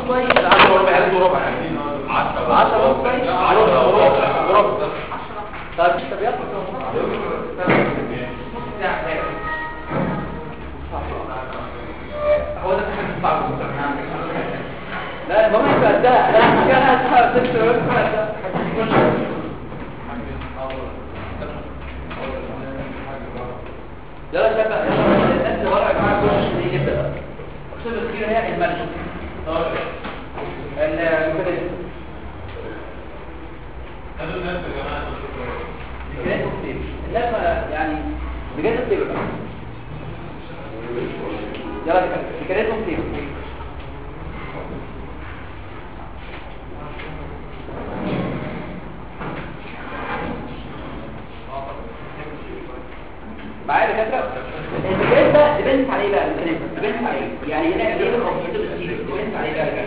كويس 10 وربع يعني وربع 10 10 وربع كويس 10 وربع وربع طب طب يلا هو ده لا ما ما يبقى لا كان هتحاول يلا شباب يلا الناس اللي ورا يا جماعه كل شيء نبدا اقسم الكبيره هي الملك المكان هذا الناس يا جماعه الكلام كتير الناس يعني بجد كتير يلا الكلام كتير معايا دكاتره البيت ده ديبند عليه بقى ديبند عليه يعني هنا ايه الكمبيوتر ديبند عليه بقى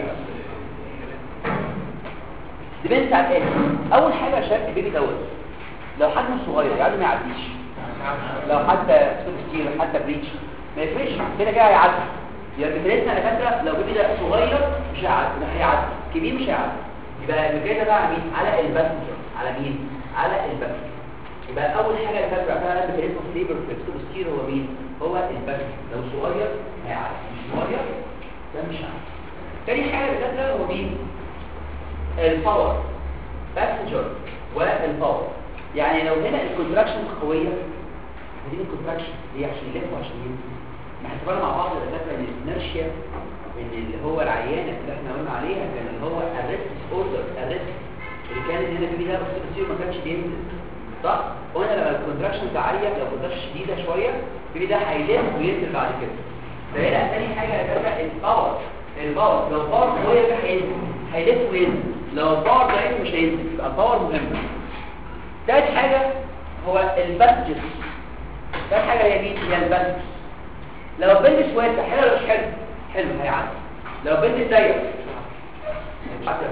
ديبند على ايه اول حاجه يا شباب البيبي دوت لو حجمه صغير يعني ما يعديش لو حتى سوت ستير حتى بريتش ما يفرقش كده كده هيعدي يعني بتريسنا يا دكاتره لو البيبي ده صغير مش هيعدي لا هيعدي كبير مش هيعدي يبقى المجال ده بقى على مين على الباسنجر على مين على الباسنجر يبقى اول حاجه تتبع فيها ميكانيزم اوف ليبر في السوبستير هو مين هو البشر لو صغير هيعرف مش صغير ده مش عارف تاني حاجه بتتبع هو مين الباور باسنجر والباور يعني لو هنا الكونتراكشن قويه دي الكونتراكشن دي عشان يلف وعشان ينزل ما احنا مع بعض الدكاتره ان الانرشيا ان اللي هو العيانه اللي احنا قلنا عليها كان اللي هو الريست اوردر الريست اللي كان هنا في ده بس السير ما كانش بينزل صح قلنا لما الكونتراكشن ده عاليه لو كونتراكشن شديده شويه في ده هيلف وينزل بعد كده فهنا ثاني حاجه يا جماعه الباور الباور لو باور قويه ده هينزل هيلف وينزل لو باور ضعيف مش هينزل يبقى الباور مهمه ثالث حاجه هو الباسجز ثالث حاجه هي مين هي الباسجز لو بنت واسع حلو ولا مش حلو حلو هيعدي لو بنت ضيق مش هتعرف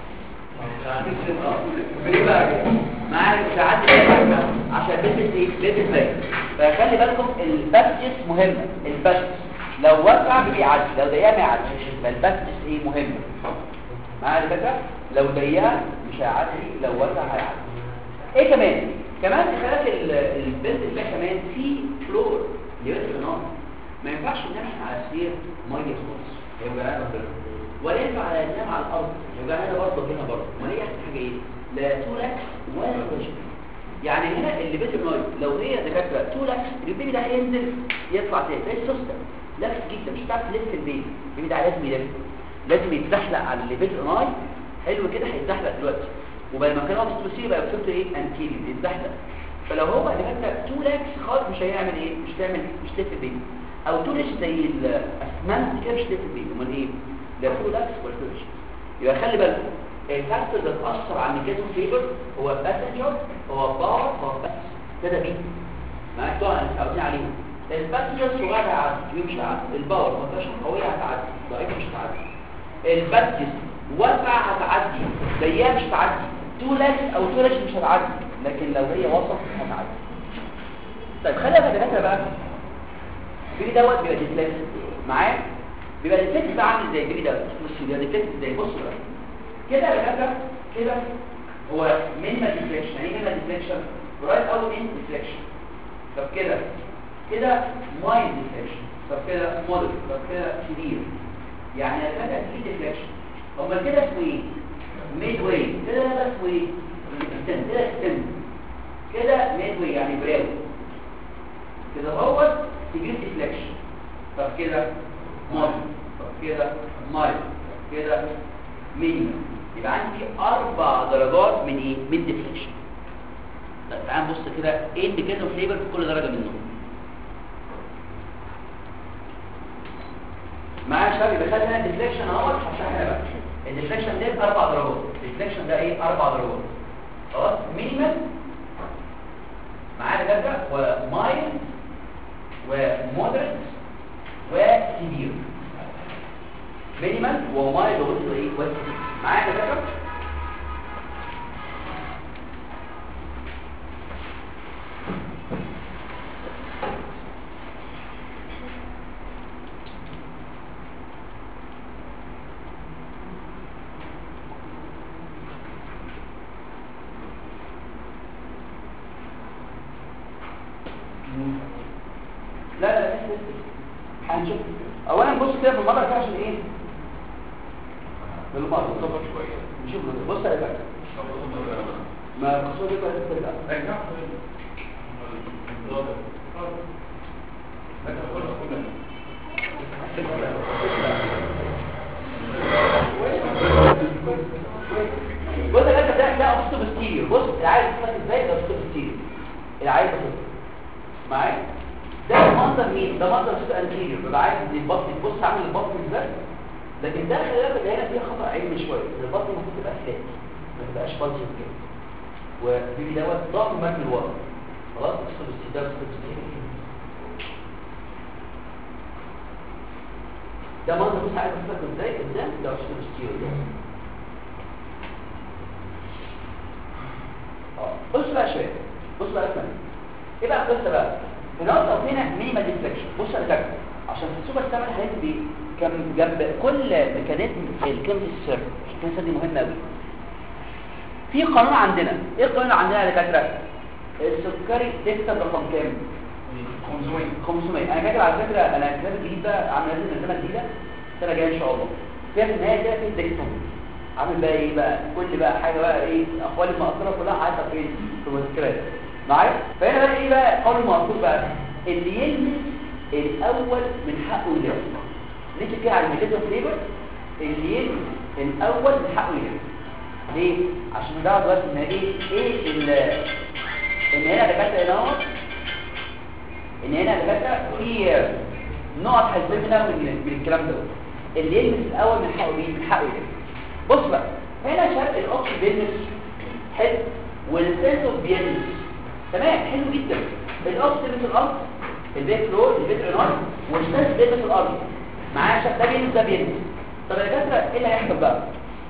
ليه بقى كده معاك ساعات عشان بيزنس ايه بيزنس لاين فخلي بالكم الباسجس مهمه الباسجس لو وسع بيعدي لو ضيقه ما يعديش فالباسجس ايه مهمه معايا الفكره لو ضيقه مش هيعدي لو وسع هيعدي ايه كمان كمان خلاف البيزنس ده كمان في فلور لبس النار ما ينفعش نمشي على سرير ميه خالص يبقى انا ولا ينفع على ننام على الارض يبقى انا برضه هنا برضه ما هي احسن حاجه ايه لا تولاكس ولا توجه يعني هنا اللي بيت النايت لو هي دكاتره تولاكس البيبي ده هينزل يطلع تاني زي السوسته لاكس جدا مش هتعرف تلف البيبي البيبي ده لازم يلف لازم يتزحلق على اللي بيت النايت حلو كده هيتزحلق دلوقتي وبعد ما كان هو مستوسير بقى بصوت ايه انتيري يتزحلق فلو هو دكاتره تولاكس خالص مش هيعمل ايه مش تعمل مش تلف البيبي او تولش زي الاسمنت كده مش تلف البيبي امال ايه لا تولاكس ولا تولش يبقى خلي بالكم الفاكتور اللي بتأثر على الميكانيزم فيبر هو الباسنجر هو الباور هو بس كده بيه معاك طبعا انت عاوزين عليهم الباسنجر صغير هيعدي يمشي عادي الباور موتيشن قويه هتعدي ضعيف مش هتعدي الباسنجر واسع هتعدي ضيقه مش هتعدي تو لاكس او تو لاكس مش هتعدي لكن لو هي وسط هتعدي طيب خلينا في الدكاتره بقى البيبي دوت بيبقى ديسلكس معايا بيبقى الديسلكس ده عامل زي البيبي دوت بص بيبقى ديسلكس زي بص بقى كده يا دكاتره كده هو مينيمال ديفليكشن يعني ايه مينيمال ديفليكشن رايت او ان ديفليكشن طب كده كده مايند ديفليكشن طب كده مودريت طب كده سيفير يعني يا دكاتره في ديفليكشن امال كده اسمه ايه ميد واي كده ده اسمه ايه اكستند كده اكستند كده ميد واي يعني براو كده هو سيفير ديفليكشن طب كده مودريت طب كده مايند كده مينيمم يبقى عندي اربع درجات من ايه من ديفليكشن طيب تعال نبص كده ايه الميكانيزم فليبر في كل درجه منهم معايا يا شباب يبقى خدنا الديفليكشن اهوت هشرحها بقى الديفليكشن ده اربع درجات الديفليكشن ده ايه اربع درجات خلاص مينيمم معايا درجه ومايل ومودريت وسيفير مينيمال ومايل وغيره ايه وسيفير معايا كده هنشوف اولا بص كده بالمره كده عشان ايه بالمره نظبط شويه نشوف بص يا باشا ما القصه دي بقى ترجع رجع بص يا باشا ده ده اوستو ستيريو بص العيل بتفك ازاي ده اوستو ستيريو العيل بتفك معايا ده منظر مين ده منظر اوستو انتيريو بيبقى عايز البطن تبص عامل البطن ازاي لكن ده خلي بالك ده هنا فيها خطا علمي شويه البطن المفروض تبقى فلات ما تبقاش بالجن كده وبيبي دوت ضغط مرمي لورا خلاص اوستو ستيريو ده اوستو ستيريو ده منظر بص عايز تفك ازاي قدام ده اوستو ستيريو ده بص بقى شويه بص بقى اسمع ايه بقى القصه بقى بنقطه هنا مينيمال ديفليكشن بص انا فاكر عشان في السوبر ستامل هيدي كان جنب كل ميكانيزم الكيمز السر الكيمز دي مهمه قوي في قانون عندنا ايه القانون اللي عندنا يا دكاتره السكري تكتب رقم كام 500 500 انا كاتب على فكره انا كتاب الجديد ده عامل لازم نزلها جديده السنه الجايه ان شاء الله فيها في النهايه كده في الدكتور عامل بقى ايه بقى كل بقى حاجه بقى ايه اقوال المؤثره كلها عايزه فين في المذكرات معايا فهنا بقى ايه بقى قول المؤثر بقى اللي يلمس الاول من حقه يلمس نيجي كده على الميليتو فليبر اللي يلمس الاول من حقه يلمس ليه عشان ندور دلوقتي ان ايه ايه ال ان هنا دكاتره هنا اهو ان هنا دكاتره في نقط هتزمنا من من الكلام ده اللي يلمس الاول من حقه مين من حقه يلمس بص بقى هنا شرق الاوكس بيلمس حلو والسنسور بيلمس تمام حلو جدا الاوكس بيلمس الارض البيت فلور البيت عنار والسنس بيلمس الارض معايا شرق ده بيلمس ده بيلمس طب يا دكاتره ايه اللي هيحصل بقى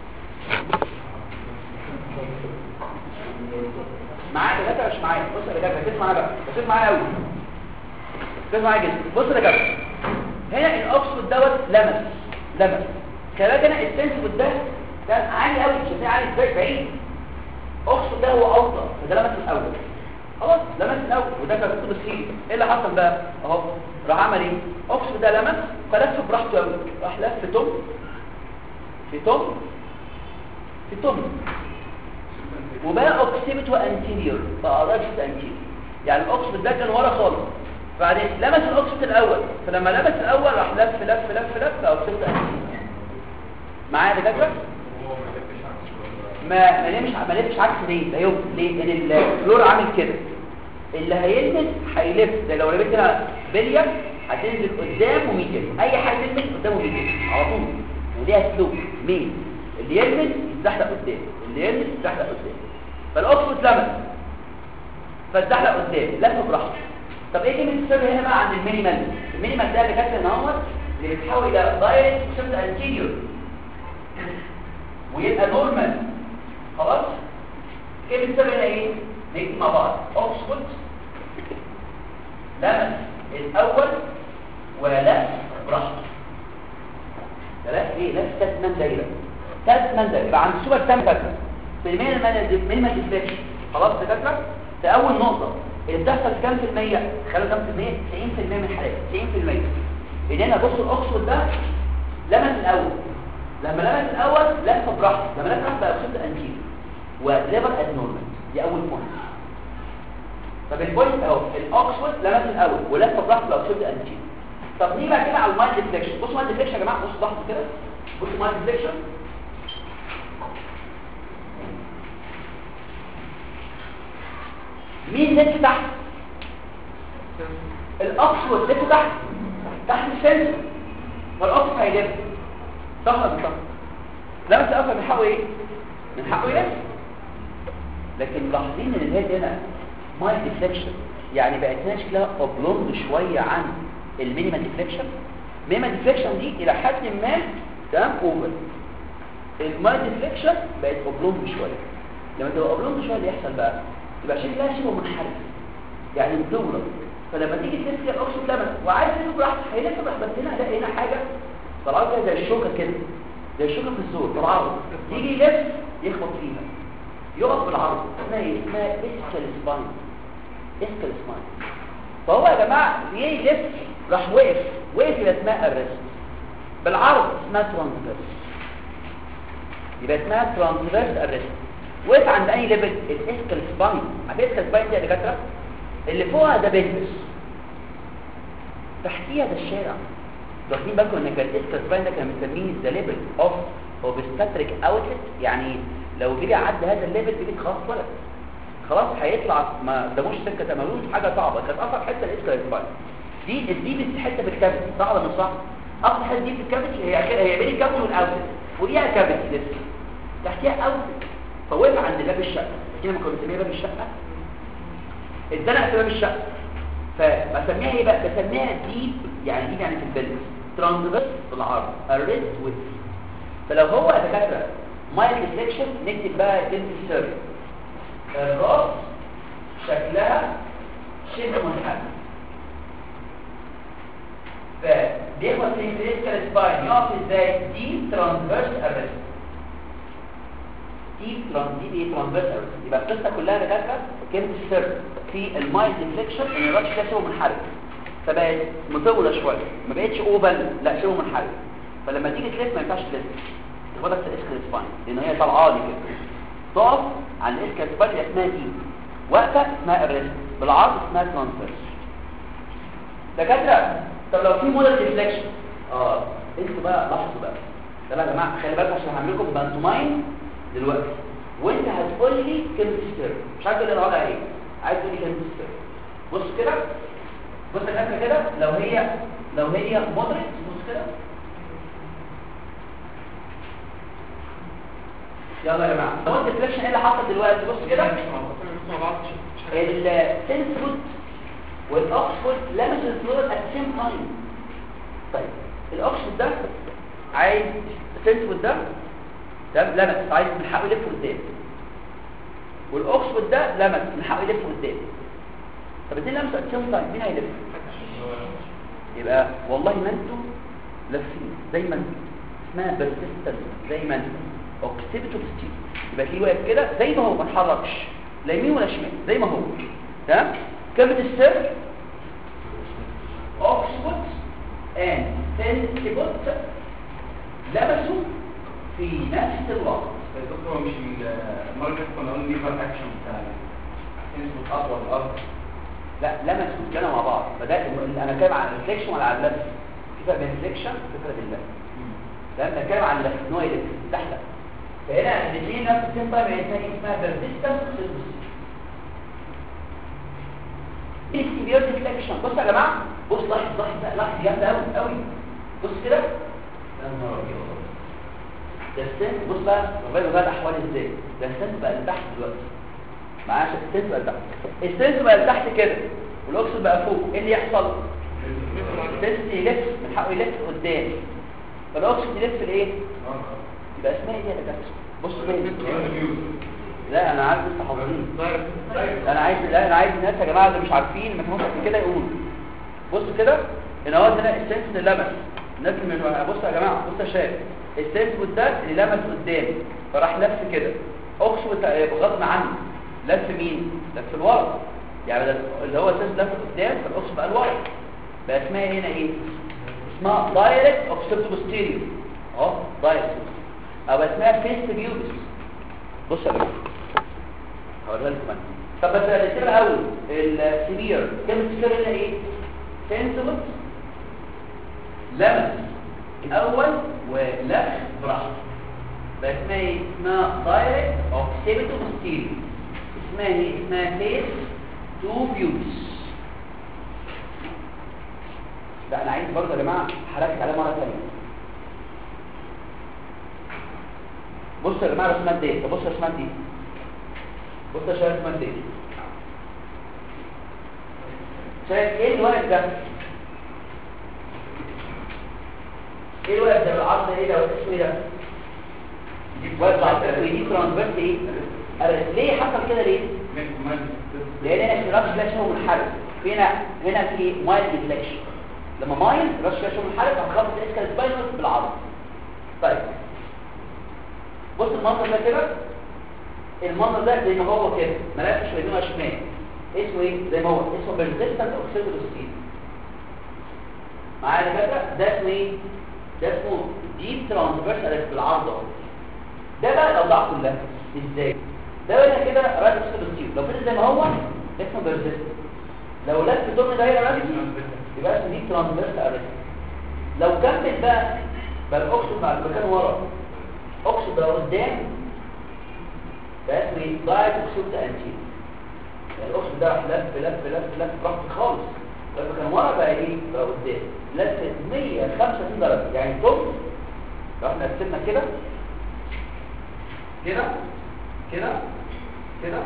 معايا يا دكاتره مش معايا بص يا دكاتره ركز معايا بقى ركز معايا قوي ركز معايا جدا بص يا دكاتره هنا الاوكسفورد دوت لمس لمس كذلك هنا السنسور ده ده عالي قوي شايفين عالي ازاي بعيد اقصد ده هو اوطى فده لمس الاول خلاص لمس الاول وده كان كتب السين ايه اللي حصل بقى اهو راح عمل ايه اقصد ده لمس فلف براحته قوي راح لف في توم في توم في توم وبقى اوكسيبت وانتيريور بقى راجل انتيريور يعني الاوكسيبت ده كان ورا خالص بعدين لمس الاوكسيبت الاول فلما لمس الاول راح لف لف لف لف بقى اوكسيبت انتيريور معايا يا دكاتره ما ما لمش ما لفش عكس ليه لا يمكن ليه لان الفلور عامل كده اللي هيلمس هيلف زي لو لبست هنا بليه هتنزل قدام وميديم اي حاجه تلمس قدام وميديم على طول وليها سلوك مين اللي يلمس يتزحلق قدام اللي يلمس يتزحلق قدام فالاوكسفورد لمس فاتزحلق قدام لف براحته طب ايه كلمه السر هنا بقى عند المينيمال المينيمال ده اللي كاتب ان هو اللي بيتحول الى دايركت وسبت انتيريور ويبقى نورمال خلاص كيف السبب هنا ايه نكتب مع بعض اوكسفورد لمس الاول ولف براحته ثلاث ايه لف تسمن دايره تسمن دايره يبقى عند السوبر تام فاكره في المينيمال ديفليكشن خلاص يا فاكره ده اول نقطه اللي بتحصل في كام في المية خلال كام في المية 90% من الحالات 90% ان انا بص الاوكسفورد ده لمس الاول لما لمس الاول لف براحته لما لف براحته بقى اوكسيد انتير وليفر ادنورمال دي اول بوينت طب البوينت اهو الاوكسفورد لمس الاول ولف براحته بقى اوكسيد انتير طب نيجي بقى كده على المايند ديفليكشن بصوا المايند ديفليكشن يا جماعه بصوا لحظه كده بصوا المايند ديفليكشن مين لف تحت الاوكسفورد لف تحت تحت السنسور والاوكسفورد هيلف صح ولا مش صح لا بس اصلا من حقه ايه من حقه يلف لكن ملاحظين ان الهيد هنا ماي ديفليكشن يعني بقت هنا شكلها اوبلوند شويه عن المينيمال ديفليكشن المينيمال ديفليكشن دي الى حد ما تمام اوفر الماي ديفليكشن بقت اوبلوند شويه لما تبقى اوبلوند شويه اللي يحصل بقى يبقى شكلها شبه منحرف يعني مدوره فلما تيجي تلف فيها الاوكسيد لمس وعايز يلف براحته هيلف براحته بس هنا هلاقي هنا حاجه طلعت كده زي الشوكه كده زي الشوكه في الزور بالعرض يجي يلف يخبط فيها يقف بالعرض اسمها ايه اسمها اسكال سباين اسكال سباين فهو يا جماعه ليه يلف راح وقف وقف يبقى اسمها الريست بالعرض اسمها ترانسفيرس يبقى اسمها ترانسفيرس الريست وقف عند اي ليفل الاسكال سباين عارف الاسكال سباين دي يا دكاتره اللي فوقها ده بيلبس تحتيها ده الشارع واخدين بالكم ان كان الاسكال سباين ده كان بنسميه ذا ليفل اوف اوبستاتريك اوتلت يعني لو جه عدى هذا الليفل دي خلاص ولد خلاص هيطلع ما قداموش سكه ملوش حاجه صعبه كانت اصعب حته الاسكال سباين دي دي بس حته بالكافيتي صح ولا مش صح اقصى حته دي بالكافيتي هي هي بين الكافيتي والاوتلت وديها كافيتي لسه تحتيها اوتلت فوقف عند باب الشقه كده ما كنا بنسميها باب الشقه اتزنق في باب الشقه فبسميها ايه بقى بسميها ديب يعني ديب يعني في البلد ترانزفيرس بالعرض الريست ويت فلو هو يا دكاتره مايل سيكشن نكتب بقى كلمه سيرفي الراس شكلها شبه منحنى فبيخلص في الكريسكال سباين يقف ازاي ديب ترانزفيرس ارست ديب ترانز ديب ايه ترانزفيرس ارست يبقى القصه كلها يا دكاتره كلمه السيرف في المايل ديفليكشن ان الراس شكلها شبه منحرف فبقت مطوله شويه ما بقتش اوبن لا شبه منحرف فلما تيجي تلف ما ينفعش تلف تاخدها في الاسكال سباين لان هي طالعه لي كده تقف على الاسكال سباين اللي اسمها دي واقفه اسمها الريست بالعرض اسمها ترانسفيرس دكاتره طب لو في موديل ديفليكشن اه انتوا بقى لاحظوا بقى طب يا جماعه خلي بالكم عشان هعمل لكم بانتوماين دلوقتي وانت هتقول لي كلمه ستير مش عارف اللي انا هقولها ايه عايز تقول لي كلمه ستير بص كده بص الفكره كده لو هي لو هي مودريت بص كده يلا يا جماعه لو الديفليكشن ايه اللي حصل دلوقتي بص كده السنسفود والاكسفورد لمس الفلور ات سيم تايم طيب الاكسفورد ده عايز السنسفود ده ده لمس عايز من حقه يلف قدام والاكسفورد ده لمس من حقه يلف قدام طب الاثنين لمسوا ات سيم تايم مين هيلف يبقى والله ما انتوا لافين زي ما انتوا اسمها بيرسيستنت زي ما انتوا اوكسيبيتو ستيل يبقى تلاقيه واقف كده زي ما هو ما اتحركش لا يمين ولا شمال زي ما هو تمام كلمه السر اوكسفورد اند سنسيبوت لمسوا في نفس الوقت الدكتور مش المره اللي كنا قلنا ليفر اكشن بتاع تنسبت اطول الارض لا لمسوا كانوا مع بعض بدات انا كلام عن الريفليكشن ولا عن اللبس في فرق بين الريفليكشن وفكره اللبس لما نتكلم عن اللبس ان هو يلف تحلق فهنا الاثنين نفس السن طيب يعني اسمها اسمها بيرسيستنس الاكتيفير ديفليكشن بص يا جماعه بص لاحظ لاحظ لاحظ جامده قوي قوي بص كده يا نهار ابيض ده السن بص بقى الراجل ده احوال ازاي ده السن بقى لتحت دلوقتي معاش السن بقى لتحت السن بقى لتحت كده والاكسجين بقى فوق ايه اللي يحصل السن يلف من حقه يلف قدام فالاكسجين يلف لايه يبقى اسمها ايه يا دكتور بص كده لا انا عايز لسه حافظين انا عايز لا انا عايز الناس يا جماعه اللي مش عارفين ما كانوش كده يقولوا بص كده ان هو هنا السنس اللي لمس الناس اللي مش بص يا جماعه بص يا شباب السنس ده اللي لمس قدام فراح لف كده اقصد بغض عنه لف مين لف الورق يعني ده اللي هو السنس لف قدام فالاقصد بقى الورق بقى اسمها هنا ايه اسمها دايركت اوكسيبتو بوستيريور اهو دايركت او اسمها فيست بيوبس بص يا جماعه هوريها لكم انا طب بس نكتب الاول السيفير كلمه السيفير هنا ايه سنسبل لمس الاول ولف براحته بس اسمها ايه اسمها دايركت اوكسيبيتو ستيل اسمها ايه اسمها فيس تو بيوبس لا انا عايز برضه يا جماعه هركز عليها مره ثانيه بص يا جماعه رسمات دي طب بص الرسمات دي بص يا شباب الرسمات دي شايف ايه الورق ده ايه الورق ده بالعرض ايه ده اسمه ايه ده ورق عرض ودي ترانسفيرس ايه أرس. ليه حصل كده ليه لان هنا الراس ده شبه منحرف هنا هنا في مايل ديفليكشن لما مايل الراس ده شبه منحرف هتخبط الاسكال سباينوس بالعرض طيب بص المنظر ده كده المنظر ده زي ما هو كده ما لفش يمين ولا شمال اسمه ايه زي ما هو اسمه بيرزيستنت اوكسيدوستين معايا دكاتره ده اسمه ايه ده اسمه ديب ترانسفيرس بالعرض اهو ده بقى الاوضاع كلها ازاي ده هنا كده راجل بسيط لو فضل زي ما هو اسمه بيرزيست لو لف ضمن دايره راجل يبقى اسمه ديب ترانسفيرس ارست لو كمل بقى بقى الاكسجين مع المكان ورا اكسجين بقى قدام بقى اسمه ايه ضاعت اكسجين انتي الاكسجين ده راح لف لف لف لف براحته خالص لما كان ورا بقى ايه بقى قدام لفت 165 درجه يعني طب لو احنا قسمنا كده كده كده كده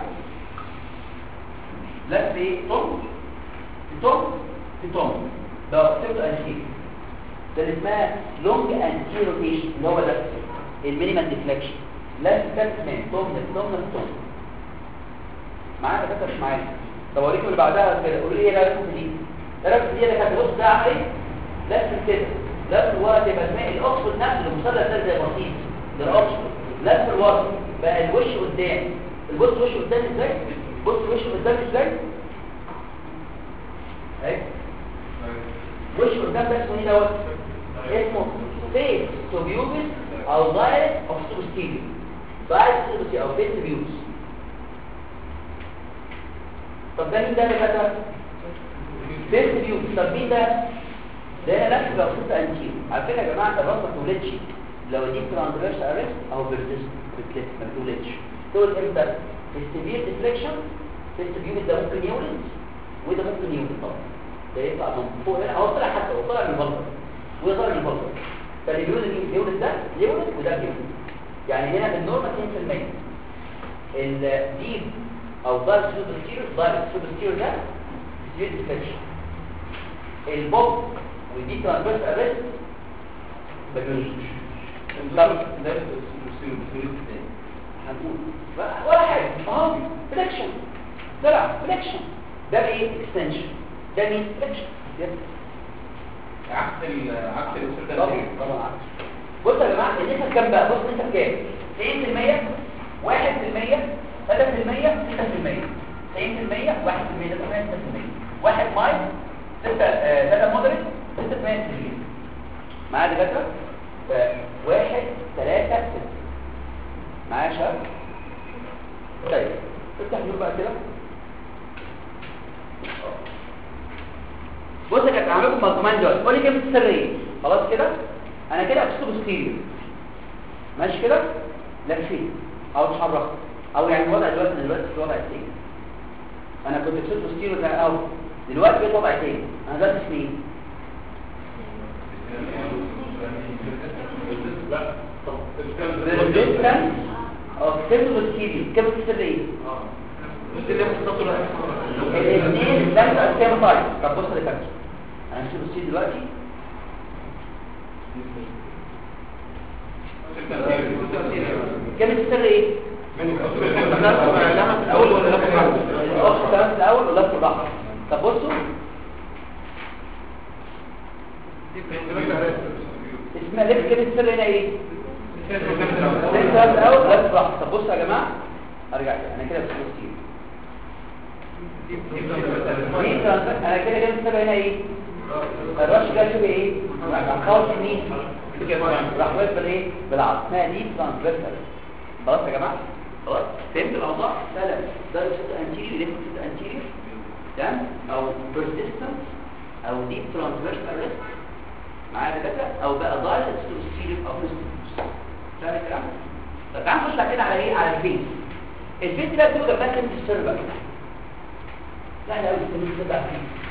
لف ايه طب في طب في طب ده قسمته انتي ده اللي اسمها لونج انتي روتيشن اللي هو ده المينيمال ديفليكشن لازم تسمع توم توم توم معايا كده مش معايا طب اوريكم اللي بعدها كده قولوا لي ايه رايكم في دي الرقم دي اللي كانت بص ده عامل ايه لازم كده لازم الوقت يبقى اسمها الاوكسفورد نفسه المثلث ده زي بسيط ده الاوكسفورد لازم الوقت بقى الوش قدام البص وش قدام ازاي بص وش قدام ازاي اهي وش قدام ده اسمه ايه دوت اسمه فيس توبيوبس او دايركت اوف سوبستيريو دايركت سوبستيريو او فيس توبيوبس طب ده مين ده اللي كتب فيس توبيوبس طب مين ده ده نفس بخصوص انتيرو على فكره يا جماعه الراسه ما تولدش لو دي ترانسفيرس ارست او بيرسيست بتلف ما تولدش تولد امتى في السيفير ديفليكشن فيس توبيوبس ده ممكن يولد وده ممكن يولد طبعا ده يطلع من فوق هنا هو طلع حتى هو طلع من البلطة وده طلع من البلطة فاللي بيولد ايه يولد ده يولد وده بيولد يعني هنا النورمال 2% الديب او دايركت سوبستيريور دايركت سوبستيريور ده سيفير ديفليكشن البوب ودي ترانسفيرس ارست ما بيولدش هنقول ولا حاجه اهو فليكشن طلع فليكشن ده ايه اكستنشن ده مين فليكشن عكس ال عكس السيركل طبعا طبعا عكس. بصوا يا جماعه النسب كام بقى بص النسب كام 90% 1% 3% 6% 90% 1% 3% 6% واحد مايل 6 3 مودريت 6% معايا دكاتره واحد ثلاثة ستة معايا يا شباب طيب افتح النور بقى كده بص يا كابتن هعمل لكم مجموعين دلوقتي قول لي كلمه السر ايه خلاص كده انا كده اكتب ستيريو ماشي كده لفيت او اتحركت او يعني الوضع دلوقتي دلوقتي في وضع تاني انا كنت كسبت ستيريو ده الاول دلوقتي بقيت وضع تاني انا دلوقتي في مين ريزيستنس او كسبت ستيريو كلمه السر ايه الاثنين لم تقسم طيب طب بص يا كابتن انا هسيب السي دلوقتي كلمة السر ايه؟ الاول ولا لا الاخ كلام في الاول ولا في البحر طب بصوا اسمها ليه كلمة السر هنا ايه؟ ليه كلام في الاول ولا في البحر طب بصوا يا جماعة ارجع كده انا كده بسيب السي دي ترانسفير انا كده كده السر هنا ايه؟ الرش ده شبه ايه؟ خالص مين؟ راح واقف بالايه؟ بالعرض اسمها دي ترانسفيرسال خلاص يا جماعه خلاص فهمت الاوضاع سهله ده يشوط انتيريور ليفت انتيريور تمام او بيرسيستنس او دي ترانسفيرسال ريست معايا دكاتره او بقى دايركت ستيريو او فيستيبوس فاهم الكلام طب تعال نخش بعد كده على ايه على الفيس الفيس ده بتبقى جنبها كلمه السر بقى لا لا كلمه السر بقى فيه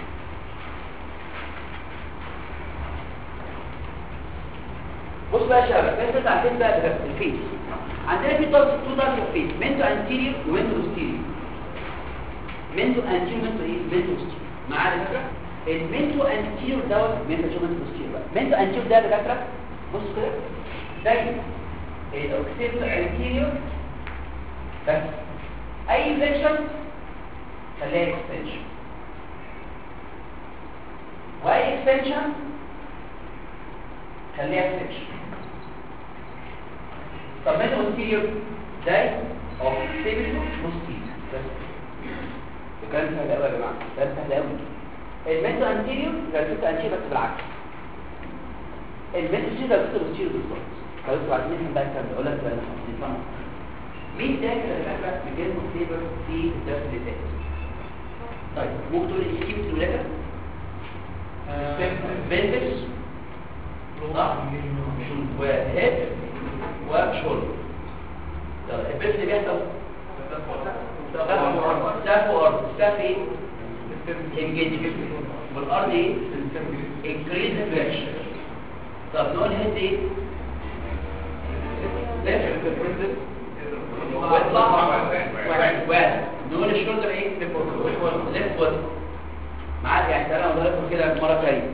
بص بقى يا شباب بس عندنا بقى بقى الفيس عندنا في طرف تو طرف الفيس منتو انتيريور ومنتو بوستيريور منتو انتيريور منتو ايه منتو بوستيريور معايا يا دكاتره المنتو انتيريور دوت منتو شو منتو بوستيريور بقى منتو انتيريور ده يا دكاتره بص كده دايما الاوكسيد انتيريور بس اي فليكشن خليها اكستنشن واي اكستنشن خليها فليكشن طب ماذا posterior زي او stable posterior بس ده كلام سهل قوي يا جماعه ده سهل قوي الميتو انتيريور غير الميتو انتيريور بس بالعكس الميديسين ده بيصير بتصير بالظبط فانتوا عايزين نفهم بقى الكلام ده اقول لك بقى نفهم مين ده اللي بقى مجال مختبر في الدرس اللي فات طيب ممكن تقول لي كيف الولاده بنتس صح وهيد وشولدر طب البنت اللي بيحصل ساف وارض ساف ايه انجيجمنت والارض ايه انكريز فلاكشن طب نقول هيد ايه ليفت واطلع واحد واحد نقول الشولدر ايه ليفت وورد معاك يعني تعالى نضربه كده مره ثانيه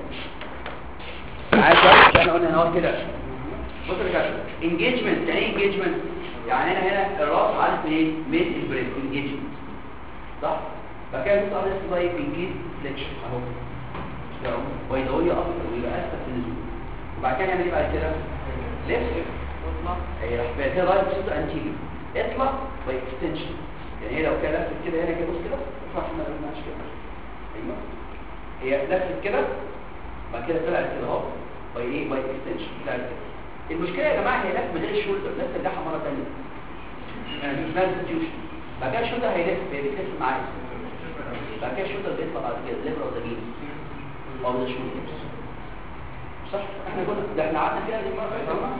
معاك احنا قلنا هنا كده بص يا كابتن انجيجمنت يعني ايه انجيجمنت يعني انا هنا الراس عارف ايه ميد البريك انجيجمنت صح فكان بص على السلايد انجيج فليكشن اهو ده بيضاويه اكتر ويبقى اسهل في النزول وبعد كده نعمل ايه بعد كده ليفت هي راح بقى كده رايت صوت انتيجر اطلع باكستنشن يعني هي لو كده لفت كده هنا كده بص كده اطلع ما قلناش كده ايوه هي لفت كده بعد كده طلعت كده اهو باي ايه باي اكستنشن طلعت كده المشكله يا جماعه هي لف من غير الشولدر نفس الجحا مره ثانيه يعني مش سبستيوشن بعد كده الشولدر هيلف هي بتلف معايا بعد كده الشولدر بيطلع بعد كده ليبر اوف ذا بين او ذا شولدر صح احنا قلنا ده احنا قعدنا فيها دي مره فاهمه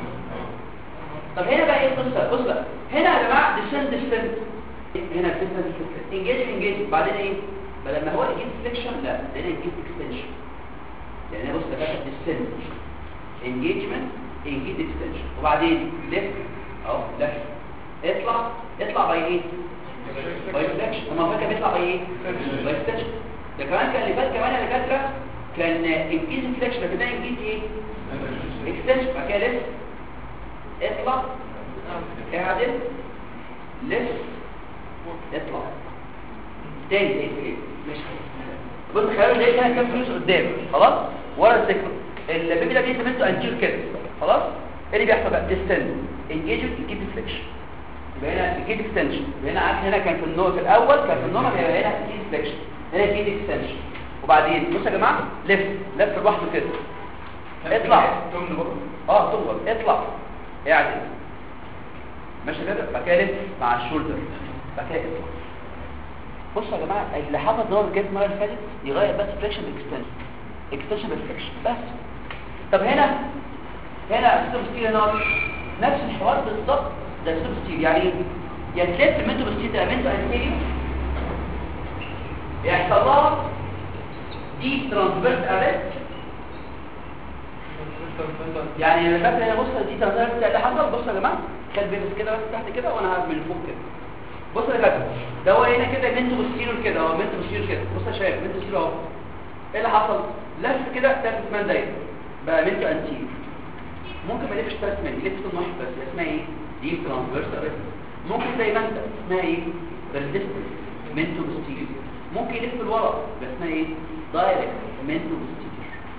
طب هنا بقى ايه القصه بص بقى هنا يا جماعه ديسنت ديسنت هنا ديسنت ديسنت انجيج انجيج بعدين ايه بدل ما هو يجيب فليكشن لا ده يجيب اكستنشن يعني بص ده كده ديسنت انجيجمنت انجيج اكستنشن وبعدين ليفت اهو ليفت اطلع اطلع باي ايه باي فليكشن لما فاكر بيطلع باي ايه باي اكستنشن ده كمان كان اللي فات كمان يا دكاتره كان انجيج فليكشن لكن ده انجيج ايه اكستنشن بعد كده ليفت اطلع اعدل لف اطلع تاني تاني تاني ماشي بص خلال ده كان كام فلوس قدام خلاص ورا السكر البيبي ده بيسمى انتو انتير كده خلاص ايه اللي بيحصل بقى ديستنس انجيجمنت يجيب ديفليكشن يبقى هنا يجيب اكستنشن يبقى هنا عكس هنا كان في النوع في الاول كان في النوع يبقى هنا يجيب ديفليكشن هنا يجيب اكستنشن وبعدين بص يا جماعه لف لف لوحده كده اطلع اه تقبل اطلع اعدل ماشي كده بعد كده لف مع الشولدر بعد كده اطلع بصوا يا جماعه اللي حافظ ان هو جايب المره اللي فاتت يغير بس فليكشن باكستنشن اكستنشن بالفليكشن بس طب هنا هنا سيستم ستيل هنا نفس الحوار بالظبط ده سيستم ستيل يعني ايه يعني تلف منتو بستيل ده منتو انتيريو يحصل لها دي ترانسفيرس اريست يعني انا فاكر هنا بص دي ترانسفيرس اللي حصل بصوا يا جماعه كان بيبس كده بس تحت كده وانا هعمل من فوق كده بص يا كابتن ده هو هنا كده منتو بستيرو كده اهو منتو بستيرو كده بص يا شباب منتو بستيرو اهو ايه اللي حصل لف كده ثلاث ثمان دقايق بقى منتو انتير ممكن ما يلفش ثلاث ثمان يلف ثمان واحد بس اسمها ايه دي ترانسفيرس ممكن زي ما انت اسمها ايه ريزيستنس منتو بستيرو ممكن يلف لورا بس اسمها ايه دايركت منتو بستيرو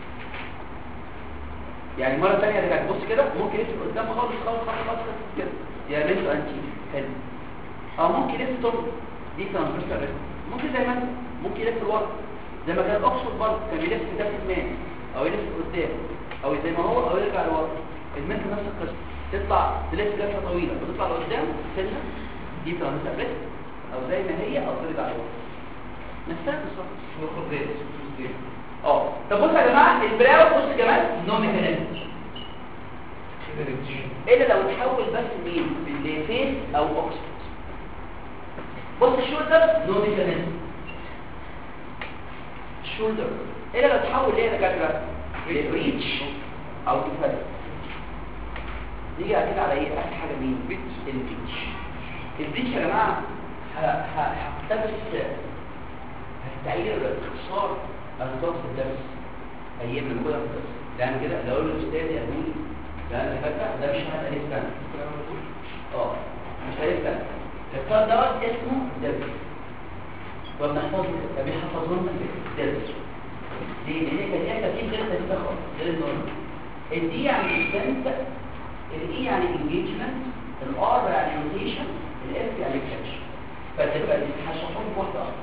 يعني مرة ثانية رجعت بص كده ممكن يلف قدام خالص خالص خالص خالص كده يا منتو انتير حلو او ممكن يلف طول دي ترانسفيرس ممكن زي ما انت ممكن يلف لورا زي ما كان اوكسفورد برضه كان يلف ده مان او يلف قدام او زي ما هو او يرجع لورا المنت نفس القصه تطلع تلف لفه طويله وتطلع لقدام سنه دي ترانسفيرس او زي ما هي او ترجع لورا نفسها بالظبط نخرج زي اه طب بصوا يا جماعه البراو بص كمان نوع ميكانيزم الا لو تحول بس مين بالفيس او اوكسفورد بص الشولدر نو ميكانيزم الشولدر ايه لو تحول ليه يا دكاتره للريتش او تفرد نيجي كده على ايه اخر حاجه مين الريتش الريتش يا جماعه هقتبس هستعير الاختصار النظام في الدرس ايام لما كنا في الدرس لان كده لو الاستاذ يقول ده انا فاكر ده مش هتقلب سنه اه مش هتقلب سنه الكتاب دوت اسمه درس وبنحفظ بيحفظون درس ليه؟ لان كان ليها ترتيب غير ترتيب خالص غير النورمال الدي يعني السنت الاي يعني انجيجمنت الار يعني روتيشن الاف يعني كاتش فتبقى هشرحهم بواحده واحده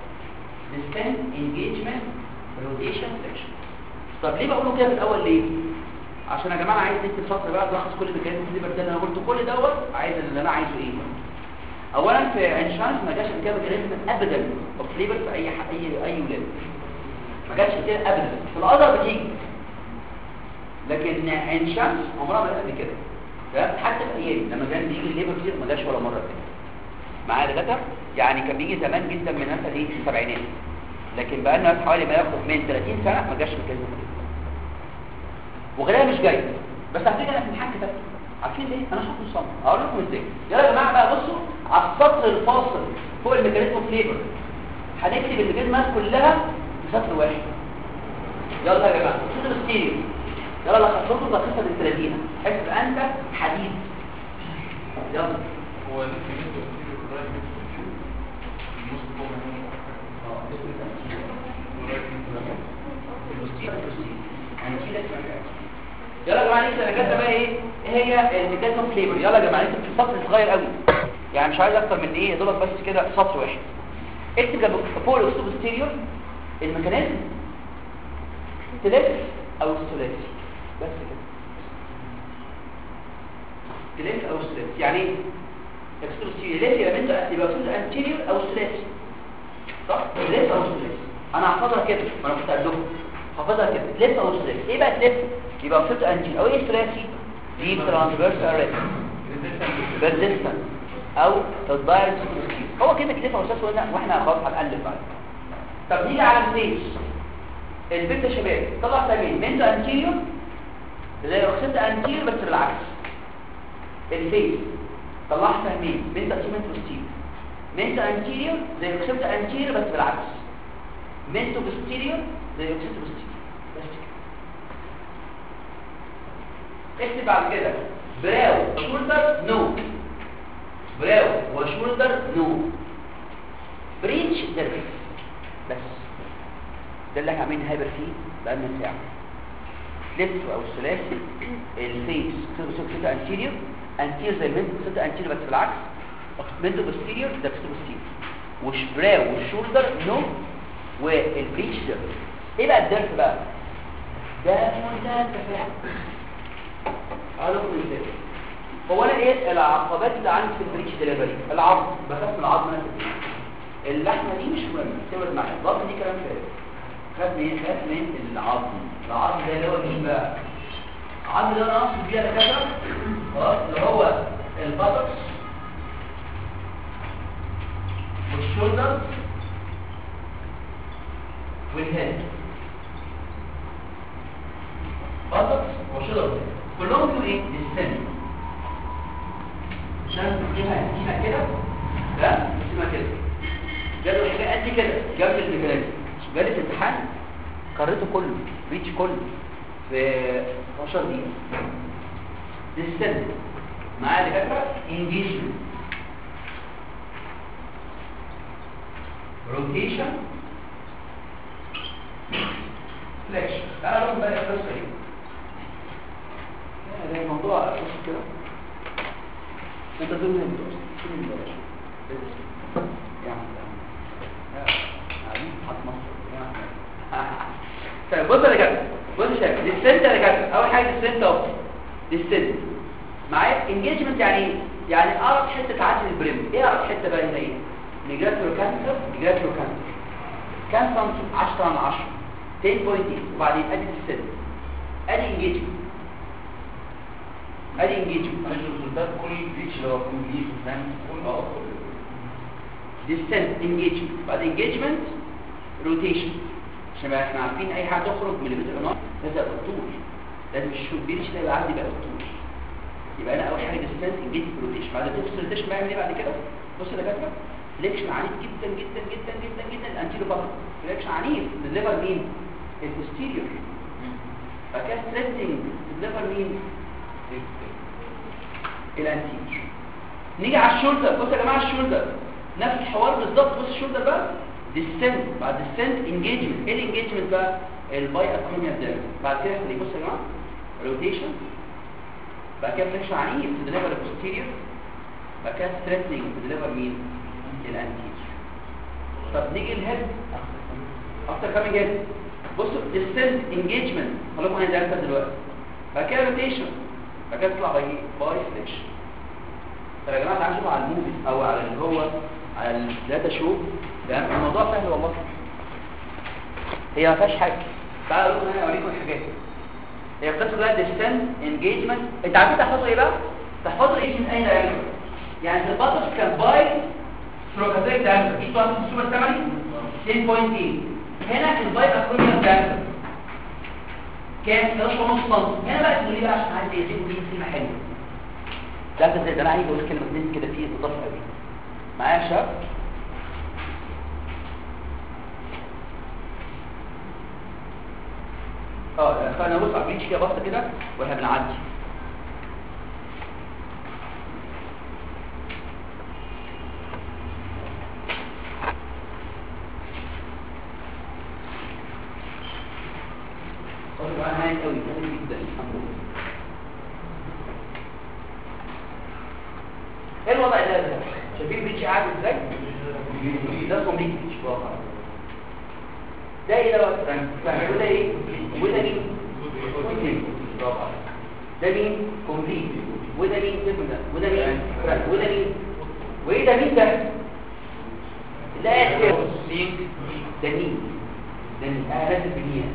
السنت انجيجمنت روتيشن سكشن طب ليه بقوله كده في الاول ليه؟ عشان يا جماعه عايز نكتب سطر بقى نلخص كل ميكانيزم الليفر ده اللي انا قلته كل دوت عايز اللي انا عايزه ايه اولا في عين شمس ما جاش كده ميكانيزم ابدا اوف ليبر في اي ح- اي اي ولاد ما جاش كده ابدا في القدر بتيجي لكن عين شمس عمرها ما جت قبل كده تمام حتى في ايام لما كان بيجي الليبر كتير ما جاش ولا مره كده معايا دكاتره يعني كان بيجي زمان جدا من مثلا ايه في السبعينات لكن بقى لنا حوالي ما ياخد من 30 سنه ما جاش ميكانيزم كده وغالبا مش جاي بس هتيجي انا في الامتحان كتبت عارفين ليه انا حاطط صم اقول لكم ازاي يلا يا جماعه بقى بصوا على السطر الفاصل فوق الميكانيزم فليفر هنكتب الميكانيزمات كلها في سطر واحد يلا يا جماعه سطر ستيريو يلا لخص لكم تلخيصا للثلاثين حس انت حديد يلا هو نفسي منه كتير قريب النص فوق يلا يا جماعه نكتب الاجازه بقى ايه ايه هي الميكانيزم فليفر يلا يا جماعه نكتب في سطر صغير قوي يعني مش عايز اكتر من ايه دوبك بس كده سطر واحد اكتب جنب فوق الاسلوب ستيريو الميكانيزم تلف او الثلاثي بس كده تلف او الثلاثي يعني ايه اكسلوب ستيريو ليه يبقى انت يبقى اسلوب انتيريور او الثلاثي صح تلف او الثلاثي انا هحفظها كده ما انا كنت قايل لكم حافظها كده تلف او الثلاثي ايه بقى تلف يبقى اسلوب انتيريور او ايه الثلاثي دي ترانسفيرس اريت ريزيستنس او الدايركت سكيل هو كلمه تلف او الثلاثي قلنا واحنا خلاص هنقلب بعد طب نيجي على الستيج البنت يا شباب طلع سبيل بنت انتيريور زي اخسنت انتيريور بس بالعكس الفيس طلعت فاهمين بنت انتيريور بوستيريور بنت انتيريور زي اخسنت انتيريور بس بالعكس بنت بوستيريور زي اخسنت بوستيريور بس كده اكتب بعد كده براو وشولدر نو براو وشولدر نو بريتش ديرفيس بس ده اللي احنا عاملين هايبر فيه بقالنا ساعه لف او الثلاثي الفيس كده انتيريور انتير زي المنت كده انتيريور بس بالعكس منتو بوستيريور ده كده بوستيريور وشبراو والشولدر نو والبريتش ده ايه بقى الدرس بقى ده منتهى التفاعل اقول لكم ازاي هو انا ايه العقبات اللي عندي في البريتش ديليفري العظم بخاف من العظم انا في البريتش اللحمه دي مش مهمه تولد معايا الضغط دي كلام فارغ خاف من خاف من العظم العظم ده اللي هو مين بقى العظم ده انا اقصد بيها دكاتره خلاص اللي هو البطكس والشولدر والهيد بطكس وشولدر كلهم فيهم ايه السن عشان تجيبها تجيبها كده ده تجيبها كده جاله حاجه قد كده جنب الميكانيزم جالي في امتحان قريته كله ريتش كله في 12 دقيقه ديستنس معايا دكاتره انجيجمنت روتيشن فليكشن تعالى نروح بقى القصه دي ده الموضوع بص كده انت دول من دول شنو يعني طيب بص يا جدع بص يا شباب ديسنت يا جدع اول حاجه ديسنت اهو ديسنت معايا انجيجمنت يعني ايه يعني اقرب حته تعدي البريم ايه اقرب حته بقى هنا ايه نيجاتور كانسر نيجاتور كانسر كام سم 10 على 10 10.8 وبعدين ادي ديسنت ادي انجيجمنت ادي انجيجمنت الريزلتات كل بريتش اللي هو كومبليت فاهم كل اه ديستنس انجيجمنت بعد انجيجمنت روتيشن عشان بقى احنا عارفين اي حاجه تخرج من اللي بتبقى لازم يبقى بالطول لازم الشوط بيرش ده يبقى عندي بقى بالطول يبقى انا اول حاجه ديستنس انجيجمنت روتيشن بعد توصل روتيشن بعمل ايه بعد كده بص يا دكاتره فليكشن عنيف جدا جدا جدا جدا جدا الانتيرو بطن فليكشن عنيف الليفر مين البوستيريور بعد كده ستريتنج الليفر مين الانتيريور نيجي على الشولدر بص يا جماعه الشولدر نفس الحوار بالظبط بص الشولدر بقى ديسنت بعد ديسنت انجيجمنت ايه الانجيجمنت بقى الباي اكروميال ديرم بعد كده خلي بص يا جماعه روتيشن بعد كده فليكشن عنيف في الليفر البوستيريور بعد كده ستريتنج في الليفر مين الانتيريور طب نيجي الهيد اكتر كمان جد بصوا ديسنت انجيجمنت خليكم انا ده دلوقتي بعد كده روتيشن بعد كده تطلع باي باي فليكشن طب يا جماعه تعالوا نشوف على الموفيز او على اللي هو على الداتا شو تمام الموضوع سهل والله هي ما فيهاش حاجه تعالوا اقول انا اوريكم الحاجات هي القصه كلها ديستنس انجيجمنت انت عارفين تحفظوا ايه بقى تحفظوا ايه من اين يعمل يعني في البطل كان باي ثروكاتيك دايمتر ايش بقى السوبر سمري 10.8 هنا الباي اكروميال دايمتر كام 11 ونص سم هنا بقى تقول لي بقى عشان عايز يزيد دي كلمه حلوه ده انت زي ده انا عايز اقول كلمه اتنين كده فيه تضاف قوي معايا يا شباب اه فانا بص على البريتش كده بصه كده واحنا بنعدي صوت بقى هاي قوي قوي جدا الحمد لله ايه الوضع ده ده شايفين البريتش قاعد ازاي ده كومبليت بريتش واقع ده ايه دوت فاهم وده ايه وده مين كومبليت برافو عليك. ده مين كومبليت وده مين تبدا وده مين فرانك وده مين وايه ده مين ده لا مين ده مين ده مين انا نازل بمين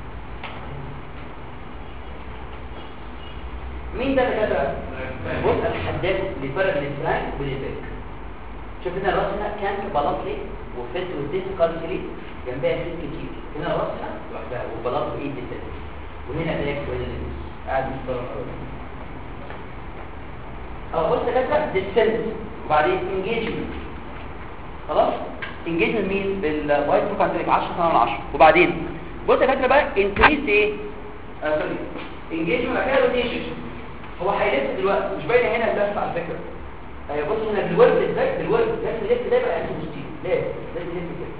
مين ده اللي كده بص الحداد اللي فرق بين الفرانك وبين الباك شوف هنا راسنا كان بلاطلي وفت والديس كارسلي جنبها فت كتير هنا راسنا لوحدها وبلاط ايد بالتالي وهنا باك وهنا لبس قاعد محترم قوي اه بص كده ديسنت وبعدين انجيجمنت خلاص انجيجمنت مين بالوايت كونتريك 10 سنه من 10 وبعدين بص يا فاكره بقى انكريز ايه آه سوري انجيجمنت بعد كده روتيشن هو هيلف دلوقتي مش باينه هنا اللف على فكره ايوه بص هنا بالورد ازاي بالورد لازم يلف ده يبقى انت مستيل لازم لازم يلف كده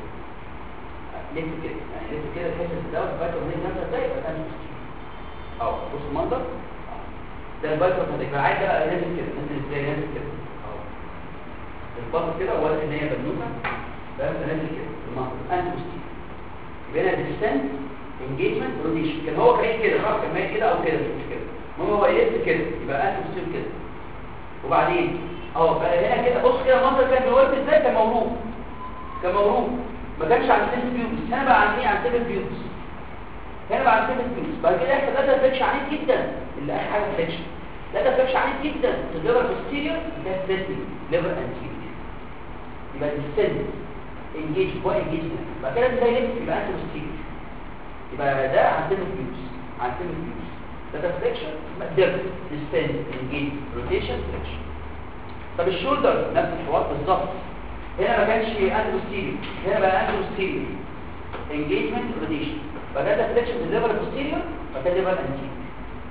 لف كده يعني لف كده تحس ان دوت فاكر من نفسه ازاي يبقى انت مستيل اهو بص المنظر ده البايكر هتبقى عايز بقى نازل كده نازل ازاي نازل كده اهو البطل كده ولا ان هي بنوته بس نازل كده المنظر انت مستيل يبقى هنا ديستنس انجيجمنت روتيشن كان هو كان كده خلاص كان ماشي كده او كده مش كده المهم هو يلف كده يبقى انت مستيل كده وبعدين اه بقى هنا كده بص كده المنظر كان بيورد ازاي كان موروث كان موروث ما كانش عند سيل بيوبس هنا بقى عند ايه عند سيل بيوبس هنا بقى عند سيل بيوبس بعد كده يحصل داتا فيكش عنيف جدا اللي اخر حاجه فيكش داتا فيكش عنيف جدا في الليفر بوستيريور ده سيتي ليفر انتيريور يبقى السيل انجيج بوي انجيجمنت بعد كده ده يلف يبقى انت بوستيريور يبقى ده عند سيل بيوبس عند سيل بيوبس داتا فيكشن ديرت ديستنس انجيج روتيشن فيكشن طب الشولدر نفس الحوار بالظبط هنا ما كانش اندوستيريو هنا بقى اندوستيريو انجيجمنت روتيشن فده ده فليكشن في الليفر بوستيريور فده ليفر انتيريور